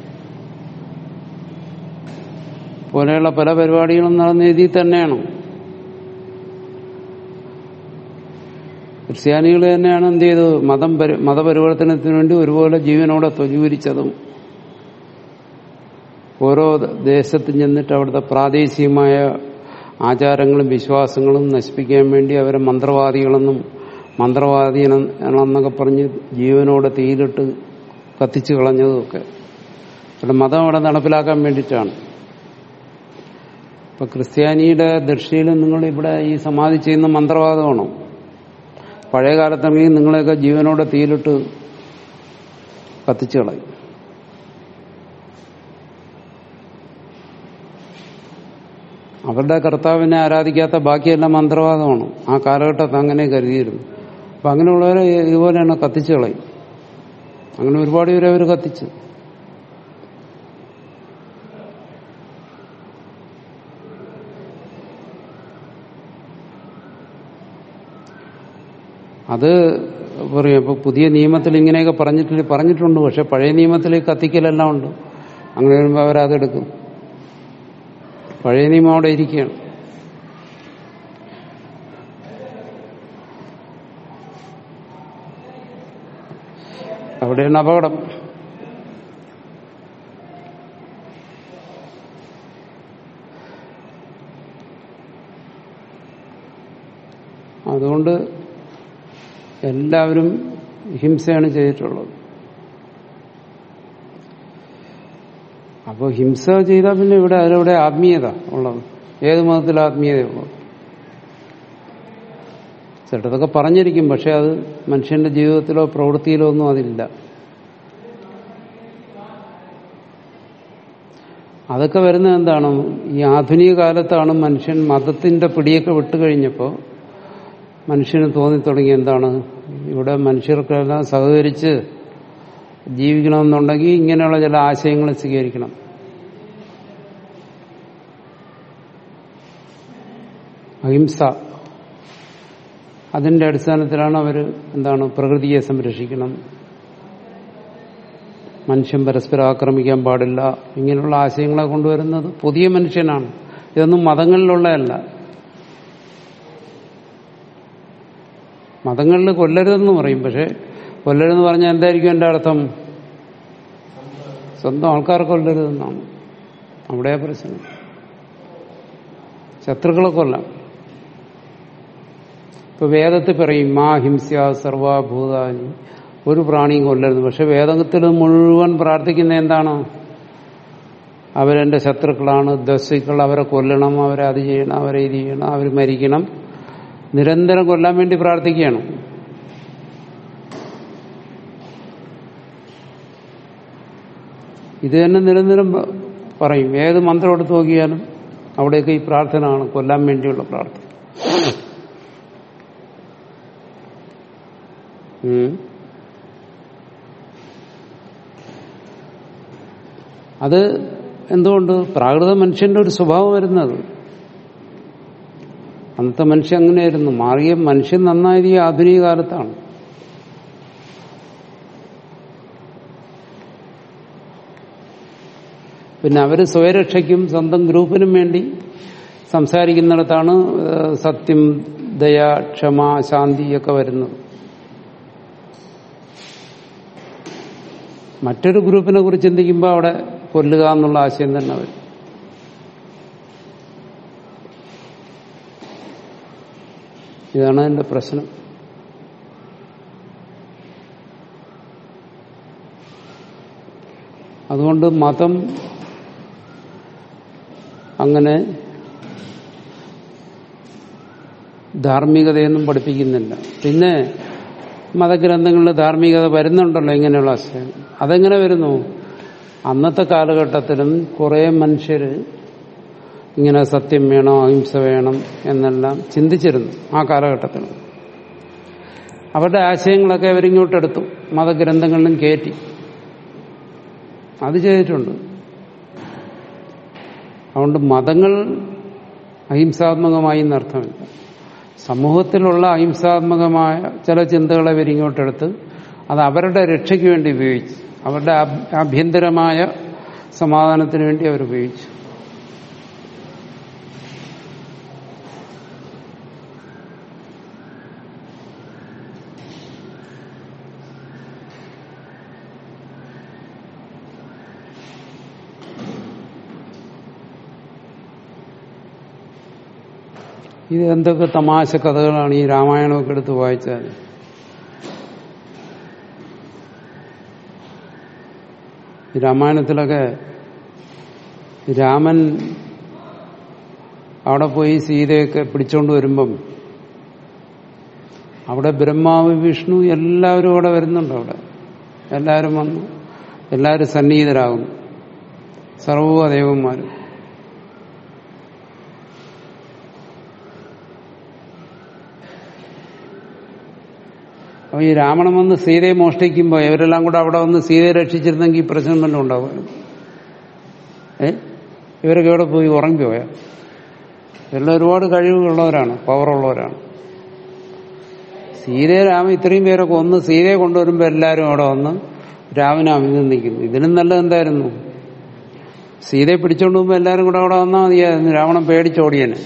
S1: പോലെയുള്ള പല പരിപാടികളും നടന്ന ഇതിൽ തന്നെയാണ് ക്രിസ്ത്യാനികൾ തന്നെയാണ് എന്ത് ചെയ്തത് മതം പരി- മതപരിവർത്തനത്തിന് വേണ്ടി ഒരുപോലെ ജീവനോടെ തൊലിവരിച്ചതും ഓരോ ദേശത്തും ചെന്നിട്ട് അവിടുത്തെ പ്രാദേശികമായ ആചാരങ്ങളും വിശ്വാസങ്ങളും നശിപ്പിക്കാൻ വേണ്ടി അവരെ മന്ത്രവാദികളെന്നും മന്ത്രവാദികളെന്നൊക്കെ പറഞ്ഞ് ജീവനോടെ തീയിലിട്ട് കത്തിച്ചു കളഞ്ഞതുമൊക്കെ അവിടെ മതം അവിടെ നടപ്പിലാക്കാൻ വേണ്ടിയിട്ടാണ് ഇപ്പൊ ക്രിസ്ത്യാനിയുടെ ദൃഷ്ടിയിൽ നിങ്ങൾ ഇവിടെ ഈ സമാധി ചെയ്യുന്ന മന്ത്രവാദമാണോ പഴയ കാലത്താണെങ്കിൽ നിങ്ങളെയൊക്കെ ജീവനോടെ തീയിലിട്ട് കത്തിച്ചു കളയും അവരുടെ കർത്താവിനെ ആരാധിക്കാത്ത ബാക്കിയെല്ലാം മന്ത്രവാദമാണ് ആ കാലഘട്ടത്ത് അങ്ങനെ കരുതിയിരുന്നു അപ്പൊ അങ്ങനെയുള്ളവരെ ഇതുപോലെയാണ് കത്തിച്ചു കളയും അങ്ങനെ ഒരുപാട് പേരെ അവർ കത്തിച്ചു അത് പറയും ഇപ്പൊ പുതിയ നിയമത്തിൽ ഇങ്ങനെയൊക്കെ പറഞ്ഞിട്ടില്ല പറഞ്ഞിട്ടുണ്ട് പക്ഷെ പഴയ നിയമത്തിൽ ഈ കത്തിക്കലെല്ലാം ഉണ്ട് അങ്ങനെ വരുമ്പോൾ അവരതെടുക്കും പഴയ നിയമം അവിടെ ഇരിക്കുകയാണ് അവിടെയാണ് അപകടം അതുകൊണ്ട് എല്ലാവരും ഹിംസയാണ് ചെയ്തിട്ടുള്ളത് അപ്പോൾ ഹിംസ ചെയ്താൽ പിന്നെ ഇവിടെ അതിലൂടെ ആത്മീയത ഉള്ളത് ഏത് മതത്തിൽ ആത്മീയതയുള്ളത് ചിലതൊക്കെ പറഞ്ഞിരിക്കും പക്ഷെ അത് മനുഷ്യന്റെ ജീവിതത്തിലോ പ്രവൃത്തിയിലോ ഒന്നും അതില്ല അതൊക്കെ വരുന്നത് എന്താണ് ഈ ആധുനിക കാലത്താണ് മനുഷ്യൻ മതത്തിന്റെ പിടിയൊക്കെ വിട്ടുകഴിഞ്ഞപ്പോൾ മനുഷ്യന് തോന്നിത്തുടങ്ങി എന്താണ് ഇവിടെ മനുഷ്യർക്കെല്ലാം സഹകരിച്ച് ജീവിക്കണമെന്നുണ്ടെങ്കിൽ ഇങ്ങനെയുള്ള ചില ആശയങ്ങൾ സ്വീകരിക്കണം അഹിംസ അതിന്റെ അടിസ്ഥാനത്തിലാണ് അവർ എന്താണ് പ്രകൃതിയെ സംരക്ഷിക്കണം മനുഷ്യൻ പരസ്പരം ആക്രമിക്കാൻ പാടില്ല ഇങ്ങനെയുള്ള ആശയങ്ങളെ കൊണ്ടുവരുന്നത് പുതിയ മനുഷ്യനാണ് ഇതൊന്നും മതങ്ങളിലുള്ളതല്ല മതങ്ങളിൽ കൊല്ലരുതെന്ന് പറയും പക്ഷെ കൊല്ലരുതെന്ന് പറഞ്ഞാൽ എന്തായിരിക്കും എന്റെ അർത്ഥം സ്വന്തം ആൾക്കാർ കൊല്ലരുതെന്നാണ് അവിടെയാ പ്രശ്നം ശത്രുക്കളെ കൊല്ലാം ഇപ്പൊ വേദത്തിൽ പറയും മാ ഹിംസ്യ സർവാഭൂതാനി ഒരു പ്രാണിയും കൊല്ലരുത് പക്ഷെ വേദത്തിൽ മുഴുവൻ പ്രാർത്ഥിക്കുന്ന എന്താണ് അവരെന്റെ ശത്രുക്കളാണ് ദസ്സുക്കൾ അവരെ കൊല്ലണം അവരെ അത് ചെയ്യണം അവരെ ഇത് ചെയ്യണം അവർ മരിക്കണം നിരന്തരം കൊല്ലാൻ വേണ്ടി പ്രാർത്ഥിക്കുകയാണ് ഇത് തന്നെ നിരന്തരം പ- പറയും ഏത് മന്ത്രം എടുത്ത് നോക്കിയാലും അവിടെയൊക്കെ ഈ പ്രാർത്ഥനയാണ് കൊല്ലാൻ വേണ്ടിയുള്ള പ്രാർത്ഥന ഉം. അത് എന്തുകൊണ്ട് പ്രാകൃത മനുഷ്യന്റെ ഒരു സ്വഭാവം വരുന്നത് അന്നത്തെ മനുഷ്യൻ അങ്ങനെയായിരുന്നു മാറിയ മനുഷ്യൻ നന്നായത് ഈ ആധുനിക കാലത്താണ് പിന്നെ അവര് സ്വയരക്ഷയ്ക്കും സ്വന്തം ഗ്രൂപ്പിനും വേണ്ടി സംസാരിക്കുന്നിടത്താണ് ഏഹ്, സത്യം ദയ ക്ഷമ ശാന്തി ഒക്കെ വരുന്നത് മറ്റൊരു ഗ്രൂപ്പിനെ കുറിച്ച് ചിന്തിക്കുമ്പോൾ അവിടെ കൊല്ലുക എന്നുള്ള ആശയം തന്നെ വരും ഇതാണ് അതിന്റെ പ്രശ്നം അതുകൊണ്ട് മതം അങ്ങനെ ധാർമ്മികതയൊന്നും പഠിപ്പിക്കുന്നില്ല പിന്നെ മതഗ്രന്ഥങ്ങളിൽ ധാർമ്മികത വരുന്നുണ്ടല്ലോ ഇങ്ങനെയുള്ള ആശയം അതെങ്ങനെ വരുന്നു അന്നത്തെ കാലഘട്ടത്തിലും കുറേ മനുഷ്യർ ഇങ്ങനെ സത്യം വേണം അഹിംസ വേണം എന്നെല്ലാം ചിന്തിച്ചിരുന്നു ആ കാലഘട്ടത്തിൽ അവരുടെ ആശയങ്ങളൊക്കെ അവരിങ്ങോട്ടെടുത്തു മതഗ്രന്ഥങ്ങളിലും കയറ്റി അത് ചെയ്തിട്ടുണ്ട് അതുകൊണ്ട് മതങ്ങൾ അഹിംസാത്മകമായി എന്നർത്ഥമില്ല സമൂഹത്തിലുള്ള അഹിംസാത്മകമായ ചില ചിന്തകളെ ഇവരിങ്ങോട്ടെടുത്ത് അത് അവരുടെ രക്ഷയ്ക്ക് വേണ്ടി ഉപയോഗിച്ചു അവരുടെ ആഭ്- ആഭ്യന്തരമായ സമാധാനത്തിന് വേണ്ടി അവർ ഉപയോഗിച്ചു ഇത് എന്തൊക്കെ തമാശ കഥകളാണ് ഈ രാമായണമൊക്കെ എടുത്ത് വായിച്ചാൽ ഈ രാമായണത്തിലൊക്കെ രാമൻ അവിടെ പോയി സീതയൊക്കെ പിടിച്ചോണ്ട് വരുമ്പം അവിടെ ബ്രഹ്മാവ് വിഷ്ണു എല്ലാവരും അവിടെ വരുന്നുണ്ട് അവിടെ എല്ലാവരും വന്നു എല്ലാവരും സന്നിഹിതരാകുന്നു സർവദേവന്മാരും അപ്പൊ ഈ രാവണൻ വന്ന് സീതയെ മോഷ്ടിക്കുമ്പോൾ ഇവരെല്ലാം കൂടെ അവിടെ വന്ന് സീതയെ രക്ഷിച്ചിരുന്നെങ്കിൽ ഈ പ്രശ്നം തന്നെ ഉണ്ടാവുമായിരുന്നു ഏ ഇവരൊക്കെ എവിടെ പോയി ഉറങ്ങിപ്പോയാ ഇവരെല്ലാം ഒരുപാട് കഴിവുള്ളവരാണ് പവറുള്ളവരാണ് സീതയെ രാമൻ ഇത്രയും പേരെ കൊന്ന് സീതയെ കൊണ്ടുവരുമ്പോൾ എല്ലാവരും അവിടെ വന്ന് രാമനെ അഭിനന്ദിക്കുന്നു ഇതിനും നല്ലത് എന്തായിരുന്നു സീതയെ പിടിച്ചോണ്ട് പോകുമ്പോൾ എല്ലാവരും കൂടെ അവിടെ വന്നാൽ മതിയായിരുന്നു രാവണൻ പേടിച്ചോടിയനെ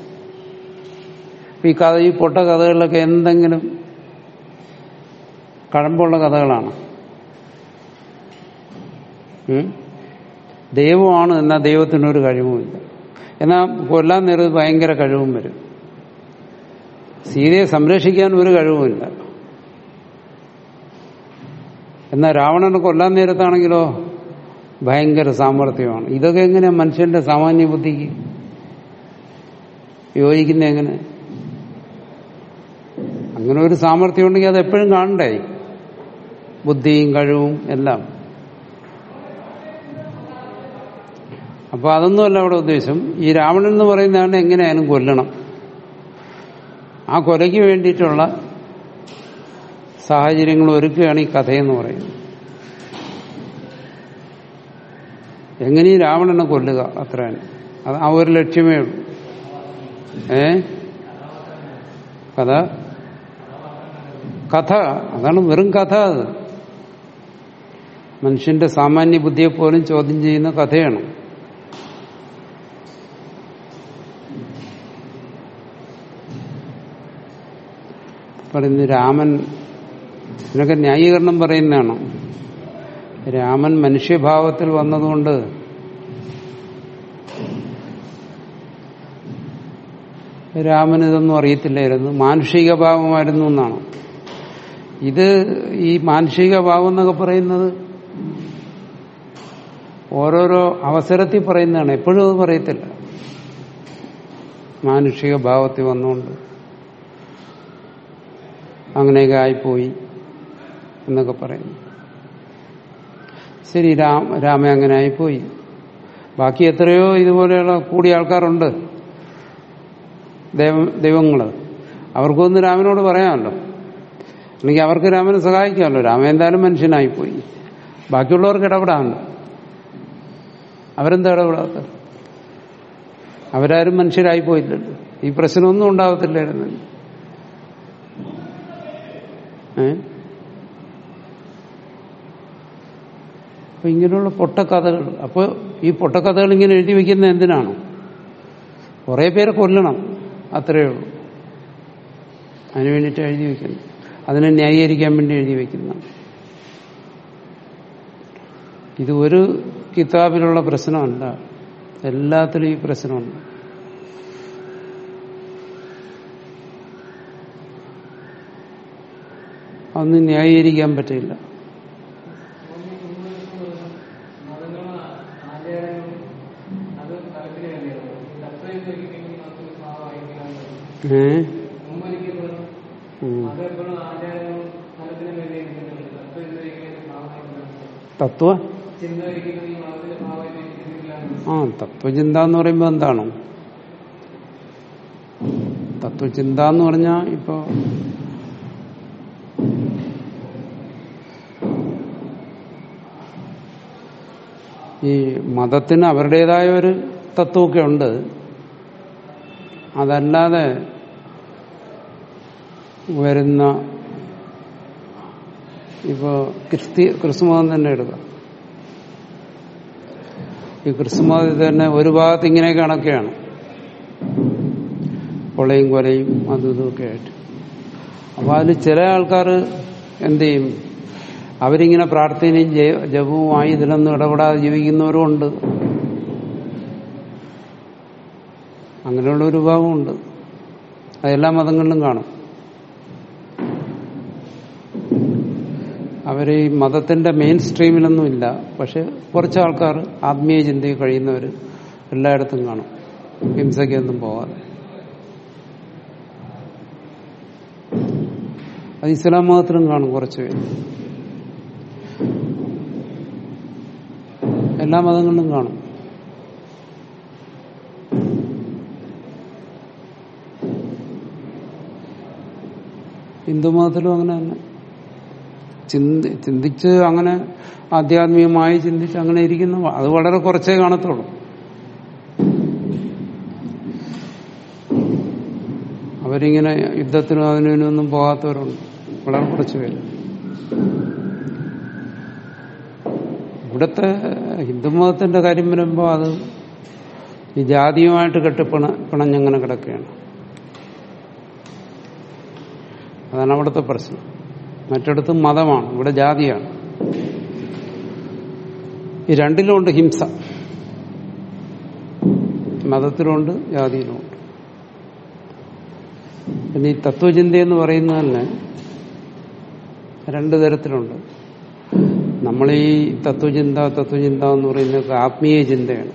S1: ഈ കഥ ഈ പൊട്ട കഥകളിലൊക്കെ എന്തെങ്കിലും കഴമ്പുള്ള കഥകളാണ് ഉം? ദൈവമാണ് എന്നാൽ ദൈവത്തിനൊരു കഴിവുമില്ല എന്നാൽ കൊല്ലാൻ നേരത്ത് ഭയങ്കര കഴിവും വരും സീതയെ സംരക്ഷിക്കാൻ ഒരു കഴിവുമില്ല എന്നാൽ രാവണനെ കൊല്ലാൻ നേരത്താണെങ്കിലോ ഭയങ്കര സാമർഥ്യമാണ് ഇതൊക്കെ എങ്ങനെ മനുഷ്യന്റെ സാമാന്യ ബുദ്ധിക്ക് യോജിക്കുന്ന എങ്ങനെ അങ്ങനെ ഒരു സാമർഥ്യം ഉണ്ടെങ്കിൽ അത് എപ്പോഴും കാണണ്ടേ ബുദ്ധിയും കഴിവും എല്ലാം അപ്പൊ അതൊന്നുമല്ല അവിടെ ഉദ്ദേശം ഈ രാവണൻ എന്ന് പറയുന്നതാണ് എങ്ങനെയായാലും കൊല്ലണം ആ കൊലയ്ക്ക് വേണ്ടിയിട്ടുള്ള സാഹചര്യങ്ങൾ ഒരുക്കുകയാണ് ഈ കഥയെന്ന് പറയുന്നത് എങ്ങനെ ഈ രാവണനെ കൊല്ലുക അത്ര തന്നെ അത് ആ ഒരു ലക്ഷ്യമേ ഉള്ളൂ ഏ കഥ കഥ അതാണ് വെറും കഥ അത് മനുഷ്യന്റെ സാമാന്യ ബുദ്ധിയെ പോലും ചോദ്യം ചെയ്യുന്ന കഥയാണ് പറയുന്നു രാമൻ ഇതിനൊക്കെ ന്യായീകരണം പറയുന്നതാണ് രാമൻ മനുഷ്യഭാവത്തിൽ വന്നതുകൊണ്ട് രാമന് ഇതൊന്നും അറിയത്തില്ലായിരുന്നു മാനുഷിക ഭാവമായിരുന്നു എന്നാണ് ഇത് ഈ മാനുഷിക ഭാവം എന്നൊക്കെ പറയുന്നത് ഓരോരോ അവസരത്തിൽ പറയുന്നതാണ് എപ്പോഴും അത് പറയത്തില്ല മാനുഷിക ഭാവത്തിൽ വന്നുകൊണ്ട് അങ്ങനെയൊക്കെ ആയിപ്പോയി എന്നൊക്കെ പറയുന്നു ശരി രാം രാമ അങ്ങനെ ആയിപ്പോയി ബാക്കി എത്രയോ ഇതുപോലെയുള്ള കൂടിയ ആൾക്കാരുണ്ട് ദൈവ ദൈവങ്ങള് അവർക്കൊന്ന് രാമനോട് പറയാമല്ലോ അല്ലെങ്കിൽ അവർക്ക് രാമനെ സഹായിക്കാമല്ലോ രാമൻ എന്തായാലും മനുഷ്യനായിപ്പോയി ബാക്കിയുള്ളവർക്ക് ഇടപെടാമല്ലോ അവരെന്താ ഇടപെടാത്ത അവരാരും മനുഷ്യരായി പോയില്ലല്ലോ ഈ പ്രശ്നമൊന്നും ഉണ്ടാകത്തില്ലായിരുന്നു ഏ അപ്പൊ ഇങ്ങനെയുള്ള പൊട്ടക്കഥകൾ അപ്പൊ ഈ പൊട്ടക്കഥകൾ ഇങ്ങനെ എഴുതി വെക്കുന്ന എന്തിനാണ് കുറെ പേരെ കൊല്ലണം അത്രയേ ഉള്ളൂ അതിനു വേണ്ടിയിട്ട് എഴുതി വെക്കുന്നു അതിനെ ന്യായീകരിക്കാൻ വേണ്ടി എഴുതി വെക്കുന്നതാണ് ഇത് ഒരു കിതാബിലുള്ള പ്രശ്നമല്ല എല്ലാത്തിലും ഈ പ്രശ്നമുണ്ട് അതൊന്നും ന്യായീകരിക്കാൻ പറ്റില്ല ഏ ഉം. തത്വ ആ തത്വചിന്ത എന്ന് പറയുമ്പോൾ എന്താണ് തത്വചിന്ത എന്ന് പറഞ്ഞാൽ ഇപ്പോ ഈ മതത്തിന് അവരുടേതായ ഒരു തത്വമൊക്കെ ഉണ്ട് അതല്ലാതെ വരുന്ന ഇപ്പോ ക്രിസ്തി ക്രിസ്തുമതം തന്നെ എടുക്കാം ഈ ക്രിസ്തുമതത്തിൽ തന്നെ ഒരു ഭാഗത്ത് ഇങ്ങനെ കണക്കെയാണ് കൊളയും കൊലയും അതും ഇതുമൊക്കെ ആയിട്ട് അപ്പൊ അതിൽ ചില ആൾക്കാർ എന്ത് ചെയ്യും അവരിങ്ങനെ പ്രാർത്ഥനയും ജയ- ജപവുമായി ഇതിലൊന്നും ഇടപെടാതെ ജീവിക്കുന്നവരും ഉണ്ട് അങ്ങനെയുള്ള ഒരു വിഭാഗമുണ്ട് അതെല്ലാ മതങ്ങളിലും കാണും അവർ ഈ മതത്തിന്റെ മെയിൻ സ്ട്രീമിലൊന്നും ഇല്ല പക്ഷെ കുറച്ച് ആൾക്കാർ ആത്മീയ ചിന്തയിൽ കഴിയുന്നവർ എല്ലായിടത്തും കാണും ഹിംസയ്ക്കൊന്നും പോകാതെ അത് ഇസ്ലാം മതത്തിലും കാണും കുറച്ച് പേര് എല്ലാ മതങ്ങളിലും കാണും ഹിന്ദുമതത്തിലും അങ്ങനെ തന്നെ ചിന്തി ചിന്തിച്ച് അങ്ങനെ ആധ്യാത്മികമായി ചിന്തിച്ച് അങ്ങനെ ഇരിക്കുന്ന അത് വളരെ കുറച്ചേ കാണത്തുള്ളൂ അവരിങ്ങനെ യുദ്ധത്തിനും അതിനും ഇതിനൊന്നും പോകാത്തവരുണ്ട് വളരെ കുറച്ച് പേര് ഇവിടുത്തെ ഹിന്ദുമതത്തിന്റെ കാര്യം വരുമ്പോൾ അത് ഈ ജാതിയുമായിട്ട് കെട്ടിപ്പിണ പിണഞ്ഞങ്ങനെ കിടക്കുകയാണ് അതാണ് അവിടുത്തെ പ്രശ്നം മറ്റിടത്ത് മതമാണ് ഇവിടെ ജാതിയാണ് ഈ രണ്ടിലുമുണ്ട് ഹിംസ മതത്തിലുണ്ട് ജാതിയിലുമുണ്ട് പിന്നെ ഈ തത്വചിന്ത എന്ന് പറയുന്നത് തന്നെ രണ്ടു തരത്തിലുണ്ട് നമ്മൾ ഈ തത്വചിന്ത തത്വചിന്ത എന്ന് പറയുന്നത് ആത്മീയ ചിന്തയാണ്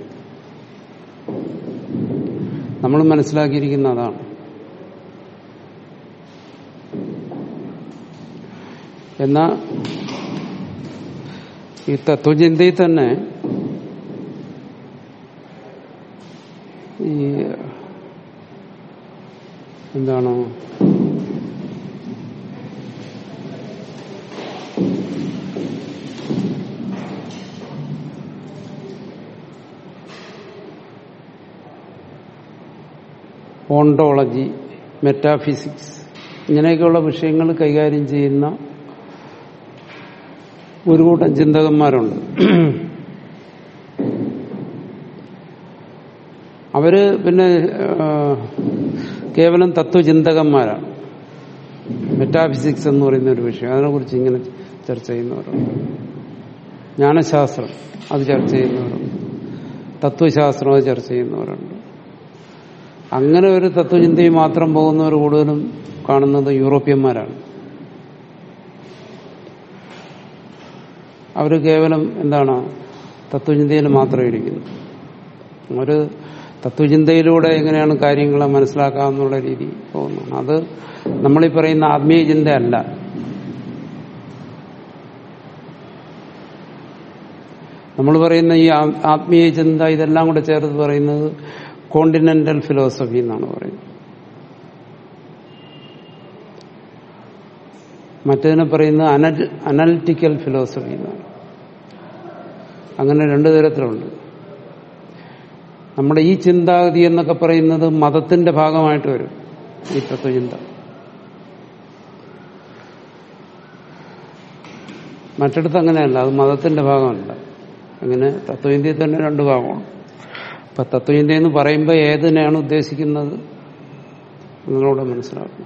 S1: നമ്മൾ മനസ്സിലാക്കിയിരിക്കുന്ന അതാണ് എന്നാ ഈ തത്വചിന്തയിൽ തന്നെ ഈ എന്താണ് ഓണ്ടോളജി മെറ്റാഫിസിക്സ് ഇങ്ങനെയൊക്കെയുള്ള വിഷയങ്ങൾ കൈകാര്യം ചെയ്യുന്ന ഒരു കൂട്ടം ചിന്തകന്മാരുണ്ട് അവര് പിന്നെ ആ, കേവലം തത്വചിന്തകന്മാരാണ് മെറ്റാഫിസിക്സ് എന്ന് പറയുന്ന ഒരു വിഷയം അതിനെക്കുറിച്ച് ഇങ്ങനെ ചർച്ച ചെയ്യുന്നവരുണ്ട് ജ്ഞാനശാസ്ത്രം അത് ചർച്ച ചെയ്യുന്നവരുണ്ട് തത്വശാസ്ത്രം അത് ചർച്ച ചെയ്യുന്നവരുണ്ട് അങ്ങനെ ഒരു തത്വചിന്തയിൽ മാത്രം പോകുന്നവർ കൂടുതലും കാണുന്നത് യൂറോപ്യന്മാരാണ് അവർ കേവലം എന്താണ് തത്വചിന്തയിൽ മാത്രം ഇരിക്കുന്നു ഒരു തത്വചിന്തയിലൂടെ എങ്ങനെയാണ് കാര്യങ്ങളെ മനസ്സിലാക്കാമെന്നുള്ള രീതി പോകുന്നു അത് നമ്മളീ പറയുന്ന ആത്മീയ ചിന്തയല്ല നമ്മൾ പറയുന്ന ഈ ആ- ആത്മീയ ചിന്ത ഇതെല്ലാം കൂടെ ചേർത്ത് പറയുന്നത് കോണ്ടിനെന്റൽ ഫിലോസഫി എന്നാണ് പറയുന്നത് മറ്റതിനെ പറയുന്നത് അനൽ അനലിറ്റിക്കൽ ഫിലോസഫി എന്നാണ് അങ്ങനെ രണ്ടു തരത്തിലുണ്ട് നമ്മുടെ ഈ ചിന്താഗതി എന്നൊക്കെ പറയുന്നത് മതത്തിന്റെ ഭാഗമായിട്ട് വരും ഈ തത്വചിന്ത മറ്റിടത്ത് അങ്ങനെയല്ല അത് മതത്തിന്റെ ഭാഗമല്ല അങ്ങനെ തത്വചിന്തയിൽ തന്നെ രണ്ട് ഭാഗമാണ് അപ്പൊ തത്വചിന്ത എന്ന് പറയുമ്പോൾ ഏതിനെയാണ് ഉദ്ദേശിക്കുന്നത് നിങ്ങളോട് മനസ്സിലാക്കും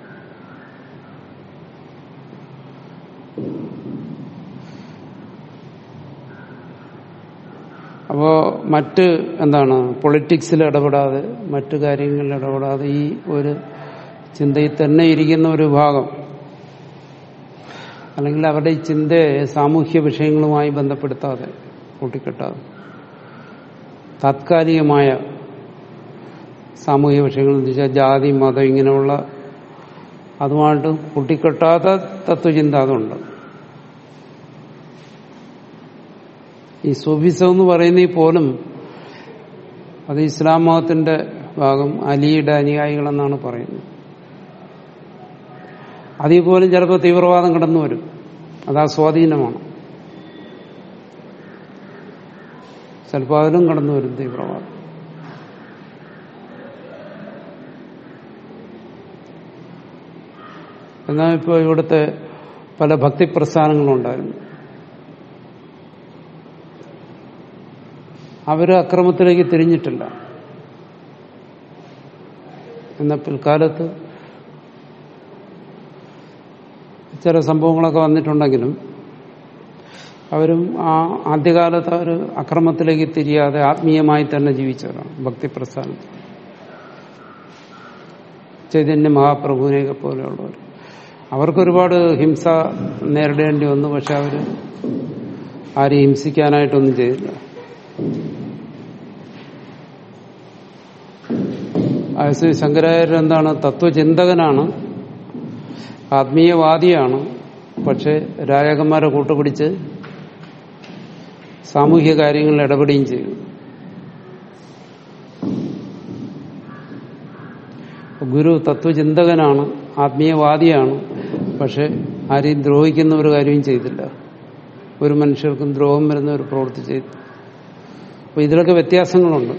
S1: അപ്പോ മറ്റ് എന്താണ് പൊളിറ്റിക്സിൽ ഇടപെടാതെ മറ്റു കാര്യങ്ങളിൽ ഇടപെടാതെ ഈ ഒരു ചിന്തയിൽ തന്നെ ഇരിക്കുന്ന ഒരു ഭാഗം അല്ലെങ്കിൽ അവരുടെ ഈ ചിന്തയെ സാമൂഹ്യ വിഷയങ്ങളുമായി ബന്ധപ്പെടുത്താതെ കൂട്ടിക്കെട്ടാതെ താത്കാലികമായ സാമൂഹ്യ വിഷയങ്ങൾ എന്ന് വെച്ചാൽ ജാതി മതം ഇങ്ങനെയുള്ള അതുമായിട്ട് കൂട്ടിക്കെട്ടാത്ത തത്വചിന്ത അതുണ്ട് ഈ സൂഫിസം എന്ന് പറയുന്നതിൽ പോലും അത് ഇസ്ലാം മതത്തിന്റെ ഭാഗം അലിയുടെ അനുയായികളെന്നാണ് പറയുന്നത് അതിൽ പോലും ചിലപ്പോൾ തീവ്രവാദം കടന്നു വരും അത് ആ സ്വാധീനമാണ് ചിലപ്പോൾ അതിലും കടന്നു വരും തീവ്രവാദം എന്നാൽ ഇപ്പോൾ ഇവിടുത്തെ പല ഭക്തിപ്രസ്ഥാനങ്ങളുണ്ടായിരുന്നു അവർ അക്രമത്തിലേക്ക് തിരിഞ്ഞിട്ടില്ല എന്നാൽ പിൽക്കാലത്ത് ചില സംഭവങ്ങളൊക്കെ വന്നിട്ടുണ്ടെങ്കിലും അവരും ആ ആദ്യകാലത്ത് അവർ അക്രമത്തിലേക്ക് തിരിയാതെ ആത്മീയമായി തന്നെ ജീവിച്ചവരാണ് ഭക്തിപ്രസ്ഥാനത്തിൽ ചൈതന്യ മഹാപ്രഭുവിനെയൊക്കെ പോലെയുള്ളവർ അവർക്കൊരുപാട് ഹിംസ നേരിടേണ്ടി വന്നു പക്ഷെ അവർ ആരെയും ഹിംസിക്കാനായിട്ടൊന്നും ചെയ്തില്ല ആയസ് ശങ്കരാചാര്യർ എന്താണ് തത്വചിന്തകനാണ് ആത്മീയവാദിയാണ് പക്ഷെ രാജകന്മാരെ കൂട്ടുപിടിച്ച് സാമൂഹ്യ കാര്യങ്ങളിൽ ഇടപെടുകയും ചെയ്തു ഗുരു തത്വചിന്തകനാണ് ആത്മീയവാദിയാണ് പക്ഷെ ആരെയും ദ്രോഹിക്കുന്ന ഒരു കാര്യവും ചെയ്തില്ല ഒരു മനുഷ്യർക്കും ദ്രോഹം വരുന്ന ഒരു പ്രവൃത്തി ചെയ്തു അപ്പൊ ഇതിലൊക്കെ വ്യത്യാസങ്ങളുണ്ട്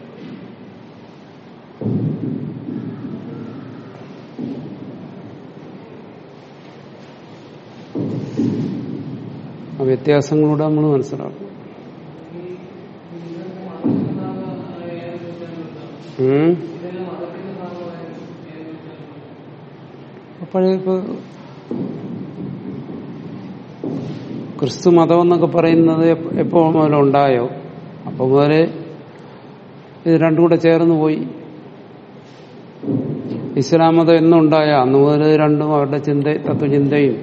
S1: ആ വ്യത്യാസങ്ങളൂടെ നമ്മൾ മനസ്സിലാക്കും ഉം. അപ്പോഴേ ഇപ്പൊ ക്രിസ്തു മതം എന്നൊക്കെ പറയുന്നത് എപ്പ- എപ്പോ മുതലുണ്ടായോ അപ്പൊ മുതലേ ഇത് രണ്ടും കൂടെ ചേർന്ന് പോയി ഇസ്ലാം മതം എന്നുണ്ടായ അന്ന് മുതൽ രണ്ടും അവരുടെ ചിന്ത തത്വചിന്തയും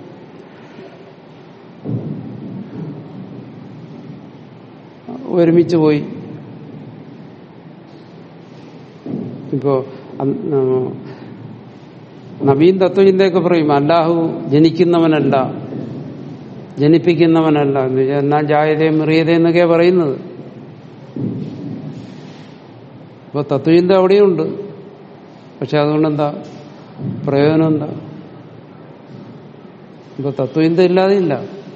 S1: ഒരുമിച്ച് പോയി ഇപ്പോ അന്ന് നവീൻ തത്വചിന്തയൊക്കെ പറയും അല്ലാഹു ജനിക്കുന്നവനല്ല ജനിപ്പിക്കുന്നവനല്ല എന്ന് വെച്ചാൽ എന്നാ ജായതയും മെറിയതയെന്നൊക്കെയാ പറയുന്നത് ഇപ്പൊ തത്വചിന്ത അവിടെയുണ്ട് പക്ഷെ അതുകൊണ്ട് എന്താ പ്രയോജനം എന്താ ഇപ്പൊ തത്വചിന്ത ഇല്ലാതെ ഇല്ല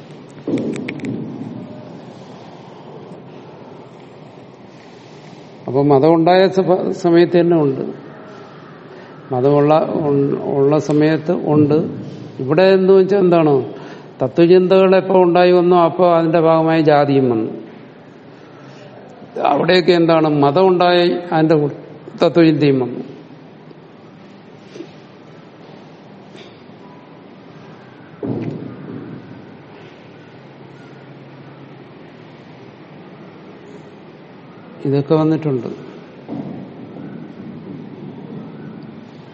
S1: അപ്പൊ മതം ഉണ്ടായ സഭ- സമയത്ത് തന്നെ ഉണ്ട് മതമുള്ള ഉൺ- ഉള്ള സമയത്ത് ഉണ്ട് ഇവിടെ എന്ന് വെച്ചാൽ എന്താണ് തത്വചിന്തകൾ എപ്പോ ഉണ്ടായി വന്നോ അപ്പോൾ അതിന്റെ ഭാഗമായി ജാതിയും വന്നു അവിടെയൊക്കെ എന്താണ് മതം ഉണ്ടായി അതിന്റെ കൂടെ തത്വചിന്തയും വന്നു ഇതൊക്കെ വന്നിട്ടുണ്ട്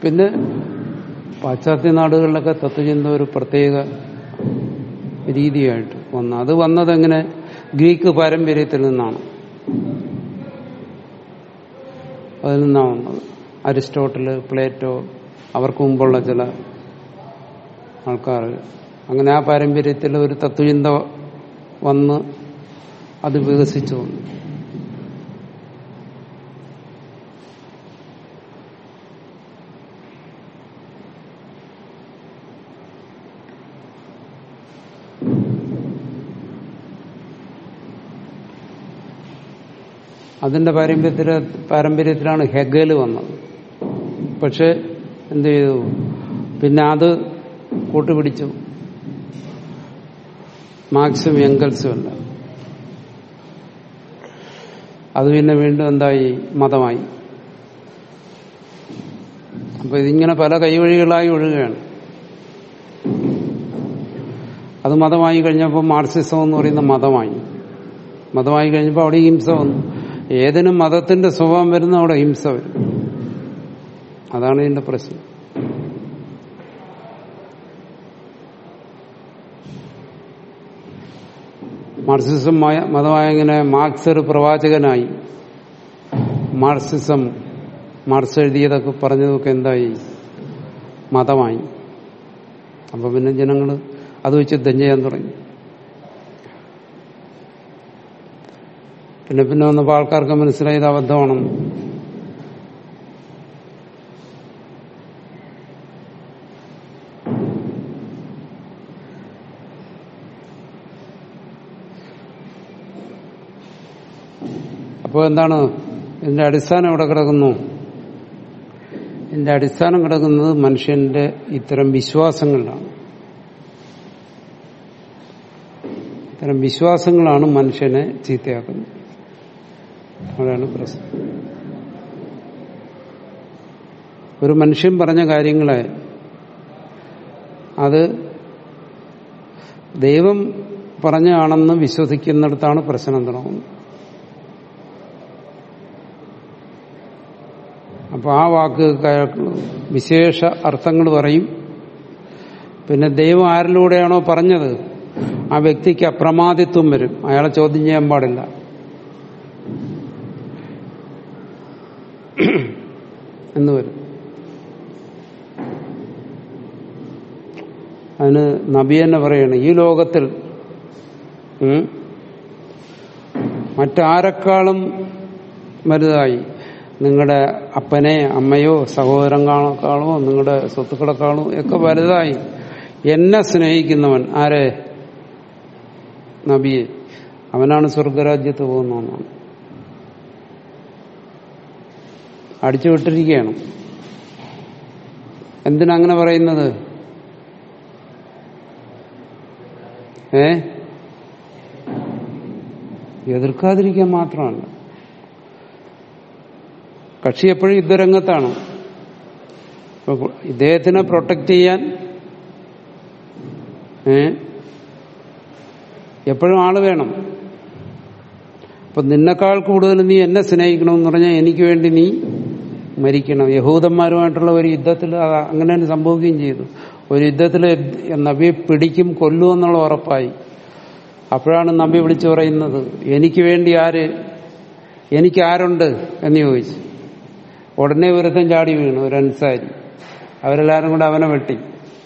S1: പിന്നെ പാശ്ചാത്യ നാടുകളിലൊക്കെ തത്വചിന്ത ഒരു പ്രത്യേക രീതിയായിട്ട് വന്നു അത് വന്നതെങ്ങനെ ഗ്രീക്ക് പാരമ്പര്യത്തിൽ നിന്നാണ് അതിൽ നിന്നാണ് വന്നത് അരിസ്റ്റോട്ടല് പ്ലേറ്റോ അവർക്ക് മുമ്പുള്ള ചില ആൾക്കാർ അങ്ങനെ ആ പാരമ്പര്യത്തിൽ ഒരു തത്വചിന്ത വന്ന് അത് വികസിച്ചു വന്നു അതിന്റെ പാരമ്പര്യത്തിൽ പാരമ്പര്യത്തിലാണ് ഹെഗല് വന്നത് പക്ഷെ എന്ത് ചെയ്തു പിന്നെ അത് കൂട്ടുപിടിച്ചു മാർക്സും എങ്കൽസും അല്ല അത് പിന്നെ വീണ്ടും എന്തായി മതമായി അപ്പൊ ഇതിങ്ങനെ പല കൈവഴികളായി ഒഴുകുകയാണ് അത് മതമായി കഴിഞ്ഞപ്പോൾ മാർക്സിസം എന്ന് പറയുന്ന മതമായി മതമായി കഴിഞ്ഞപ്പോൾ അവിടെ ഹിംസ വന്നു ഏതിനും മതത്തിന്റെ സ്വഭാവം വരുന്ന അവിടെ ഹിംസ വരും അതാണ് ഇതിന്റെ പ്രശ്നം മാർക്സിസം മതമായ ഇങ്ങനെ മാർക്സ് ഒരു പ്രവാചകനായി മാർക്സിസം മാർക്സ് എഴുതിയതൊക്കെ പറഞ്ഞതൊക്കെ എന്തായി മതമായി അപ്പൊ പിന്നെ ജനങ്ങൾ അത് വെച്ച് യുദ്ധം ചെയ്യാൻ തുടങ്ങി പിന്നെ പിന്നെ വന്നപ്പോൾ ആൾക്കാർക്ക് മനസ്സിലായത് അബദ്ധമാണെന്ന് അപ്പോൾ എന്താണ് ഇതിന്റെ അടിസ്ഥാനം എവിടെ കിടക്കുന്നു ഇതിന്റെ അടിസ്ഥാനം കിടക്കുന്നത് മനുഷ്യന്റെ ഇത്തരം വിശ്വാസങ്ങളിലാണ് ഇത്തരം വിശ്വാസങ്ങളാണ് മനുഷ്യനെ ചീത്തയാക്കുന്നത് അവിടെയാണ് പ്രശ്നം ഒരു മനുഷ്യൻ പറഞ്ഞ കാര്യങ്ങളെ അത് ദൈവം പറഞ്ഞാണെന്ന് വിശ്വസിക്കുന്നിടത്താണ് പ്രശ്നം തുടങ്ങുന്നത് അപ്പൊ ആ വാക്കുകൾക്ക് അയാൾക്ക് വിശേഷ അർത്ഥങ്ങൾ പറയും പിന്നെ ദൈവം ആരിലൂടെയാണോ പറഞ്ഞത് ആ വ്യക്തിക്ക് അപ്രമാദിത്വം വരും അയാളെ ചോദ്യം ചെയ്യാൻ പാടില്ല എന്ന് വരും അതിന് നബി തന്നെ പറയാണ് ഈ ലോകത്തിൽ ഉം, മറ്റാരെക്കാളും വലുതായി നിങ്ങളുടെ അപ്പനെ അമ്മയോ സഹോദരങ്ങളെക്കാളോ നിങ്ങളുടെ സ്വത്തുക്കളെക്കാളോ ഒക്കെ വലുതായി എന്നെ സ്നേഹിക്കുന്നവൻ ആരെ നബിയെ അവനാണ് സ്വർഗരാജ്യത്ത് പോകുന്നതെന്നാണ് അടിച്ചു വിട്ടിരിക്കുകയാണ് എന്തിനങ്ങനെ പറയുന്നത് ഏ എതിർക്കാതിരിക്കാൻ മാത്രമല്ല കക്ഷി എപ്പോഴും യുദ്ധരംഗത്താണ് അപ്പൊ ഇദ്ദേഹത്തിനെ പ്രൊട്ടക്ട് ചെയ്യാൻ ഏ എപ്പോഴും ആള് വേണം അപ്പൊ നിന്നെക്കാൾ കൂടുതൽ നീ എന്നെ സ്നേഹിക്കണമെന്ന് പറഞ്ഞാൽ എനിക്ക് വേണ്ടി നീ മരിക്കണം യഹൂദന്മാരുമായിട്ടുള്ള ഒരു യുദ്ധത്തിൽ അത് അങ്ങനെ തന്നെ സംഭവിക്കുകയും ചെയ്തു ഒരു യുദ്ധത്തിൽ നബിയെ പിടിക്കും കൊല്ലും എന്നുള്ള ഉറപ്പായി അപ്പോഴാണ് നബി വിളിച്ചു പറയുന്നത് എനിക്ക് വേണ്ടി ആര് എനിക്ക് ആരുണ്ട് എന്ന് ചോദിച്ചു ഉടനെ ഒരുത്തൻ ചാടി വീണു ഒരു അൻസാരി അവരെല്ലാരും കൂടെ അവനെ വെട്ടി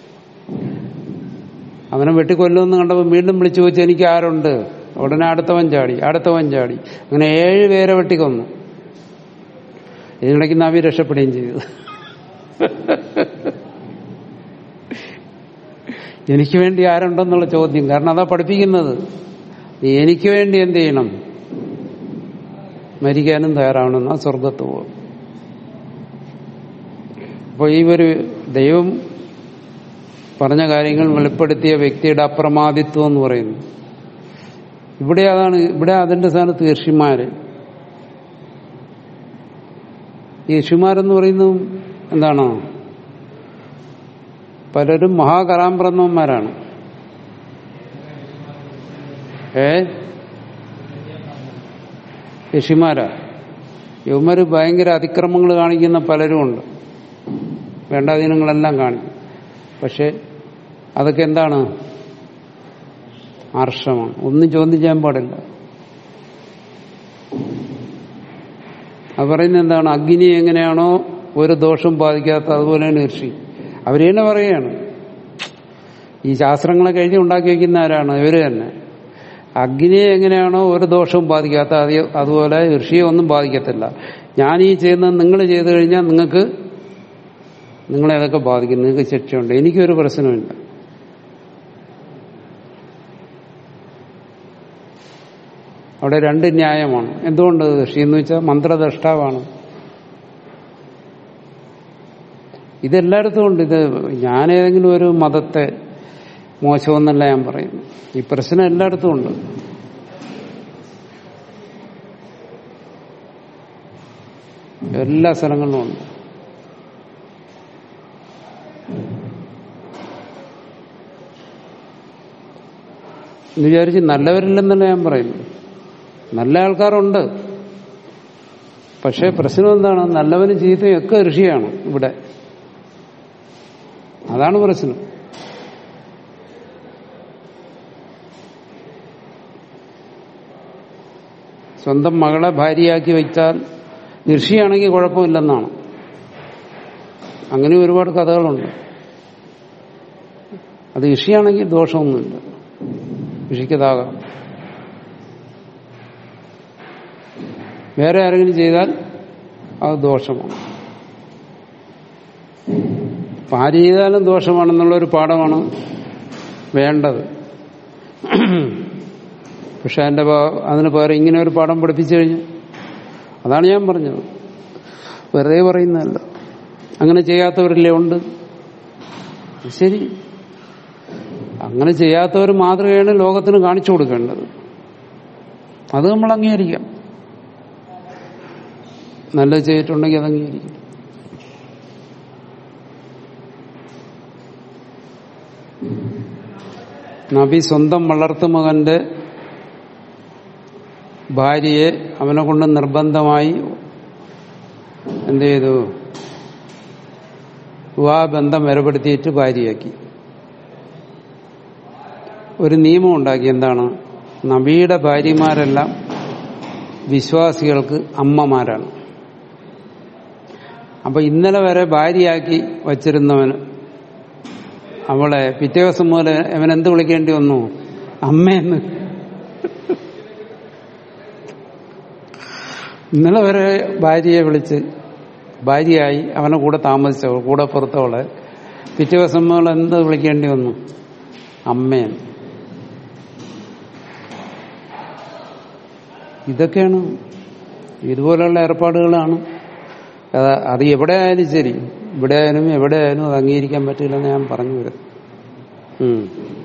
S1: അവനെ വെട്ടിക്കൊല്ലുമെന്ന് കണ്ടപ്പോൾ വീണ്ടും വിളിച്ചു ചോദിച്ചു എനിക്ക് ആരുണ്ട് ഉടനെ അടുത്തവൻ ചാടി അടുത്തവൻ ചാടി അങ്ങനെ ഏഴ് പേരെ വെട്ടിക്കൊന്നു ഇതിനിടയ്ക്ക് നബി രക്ഷപ്പെടുകയും ചെയ്തു എനിക്ക് വേണ്ടി ആരുണ്ടെന്നുള്ള ചോദ്യം കാരണം അതാ പഠിപ്പിക്കുന്നത് നീ എനിക്ക് വേണ്ടി എന്ത് ചെയ്യണം മരിക്കാനും തയ്യാറാവണമെന്നാ സ്വർഗത്ത് പോകും അപ്പോൾ ഈ ഒരു ദൈവം പറഞ്ഞ കാര്യങ്ങൾ വെളിപ്പെടുത്തിയ വ്യക്തിയുടെ അപ്രമാദിത്വം എന്ന് പറയുന്നു ഇവിടെ അതാണ് ഇവിടെ അതിന്റെ സ്ഥാനത്ത് ഋഷിമാര് ഈ ഋഷിമാരെന്ന് പറയുന്നതും എന്താണോ പലരും മഹാകരാമ്പ്രന്മാരാണ് ഏ ഋഷിമാരാ യവന്മാര് ഭയങ്കര അതിക്രമങ്ങൾ കാണിക്കുന്ന പലരും ഉണ്ട് വേണ്ടാധീനങ്ങളെല്ലാം കാണിക്കും പക്ഷെ അതൊക്കെ എന്താണ് ആർഷമാണ് ഒന്നും ചോദ്യം ചെയ്യാൻ പാടില്ല അത് പറയുന്നത് എന്താണ് അഗ്നി എങ്ങനെയാണോ ഒരു ദോഷം ബാധിക്കാത്ത അതുപോലെയാണ് ഋഷി അവര് തന്നെ പറയുകയാണ് ഈ ശാസ്ത്രങ്ങളെ കഴിഞ്ഞ് ഉണ്ടാക്കി വയ്ക്കുന്ന ആരാണ് ഇവര് തന്നെ അഗ്നിയെ എങ്ങനെയാണോ ഒരു ദോഷവും ബാധിക്കാത്ത അത് അതുപോലെ ഋഷിയെ ഒന്നും ബാധിക്കത്തില്ല ഞാൻ ഈ ചെയ്യുന്നത് നിങ്ങൾ ചെയ്തു കഴിഞ്ഞാൽ നിങ്ങൾക്ക് നിങ്ങളെ അതൊക്കെ ബാധിക്കും നിങ്ങൾക്ക് ശിക്ഷയുണ്ട് എനിക്കൊരു പ്രശ്നമില്ല അവിടെ രണ്ട് ന്യായമാണ് എന്തുകൊണ്ട് ഋഷി എന്ന് വെച്ചാൽ മന്ത്രദ്രഷ്ടാവാണ് ഇതെല്ലായിടത്തും ഉണ്ട് ഇത് ഞാൻ ഏതെങ്കിലും ഒരു മതത്തെ മോശമെന്നല്ല ഞാൻ പറയുന്നു ഈ പ്രശ്നം എല്ലായിടത്തും ഉണ്ട് എല്ലാ സ്ഥലങ്ങളിലും ഉണ്ട് എന്ന് വിചാരിച്ച് നല്ലവരില്ലെന്നല്ല ഞാൻ പറയുന്നു നല്ല ആൾക്കാരുണ്ട് പക്ഷേ പ്രശ്നം എന്താണ് നല്ലവനും ചീത്തയും ഒക്കെ ഋഷിയാണ് ഇവിടെ അതാണ് പ്രശ്നം സ്വന്തം മകളെ ഭാര്യയാക്കി വെച്ചാൽ ഋഷിയാണെങ്കിൽ കുഴപ്പമില്ലെന്നാണ് അങ്ങനെ ഒരുപാട് കഥകളുണ്ട് അത് ഋഷിയാണെങ്കിൽ ദോഷമൊന്നുമില്ല ഋഷിക്കതാകാം വേറെ ആരെങ്കിലും ചെയ്താൽ അത് ദോഷമാണ് അപ്പൊ ആര് ചെയ്താലും ദോഷമാണെന്നുള്ളൊരു പാഠമാണ് വേണ്ടത് പക്ഷെ അതിന്റെ അതിന് പകരം ഇങ്ങനെ ഒരു പാഠം പഠിപ്പിച്ചു കഴിഞ്ഞു അതാണ് ഞാൻ പറഞ്ഞത് വെറുതെ പറയുന്നതല്ല അങ്ങനെ ചെയ്യാത്തവരില്ലേ ഉണ്ട് ശരി അങ്ങനെ ചെയ്യാത്തവർ മാതൃകയാണ് ലോകത്തിന് കാണിച്ചു കൊടുക്കേണ്ടത് അത് നമ്മൾ അംഗീകരിക്കാം നല്ലത് ചെയ്തിട്ടുണ്ടെങ്കിൽ അത് അംഗീകരിക്കും നബി സ്വന്തം വളർത്തുമകന്റെ ഭാര്യയെ അവനെ കൊണ്ട് നിർബന്ധമായി എന്ത് ചെയ്തു വിവാഹബന്ധം ഏർപ്പെടുത്തിയിട്ട് ഭാര്യയാക്കി ഒരു നിയമം ഉണ്ടാക്കി എന്താണ് നബിയുടെ ഭാര്യമാരെല്ലാം വിശ്വാസികൾക്ക് അമ്മമാരാണ് അപ്പൊ ഇന്നലെ വരെ ഭാര്യയാക്കി വച്ചിരുന്നവന് അവളെ പിറ്റേ ദിവസം മുതൽ അവൻ എന്ത് വിളിക്കേണ്ടി വന്നു അമ്മയെന്ന് ഇന്നലെ വരെ ഭാര്യയെ വിളിച്ച് ഭാര്യയായി അവനെ കൂടെ താമസിച്ചവൾ കൂടെ പുറത്തവളെ പിറ്റേ ദിവസം മുതൽ എന്ത് വിളിക്കേണ്ടി വന്നു അമ്മയെന്ന് ഇതൊക്കെയാണ് ഇതുപോലെയുള്ള ഏർപ്പാടുകളാണ് അത് എവിടെ ആയാലും ശരി ഇവിടെ ആയാലും എവിടെ ആയാലും അത് അംഗീകരിക്കാൻ പറ്റില്ലെന്ന് ഞാൻ പറഞ്ഞു വരും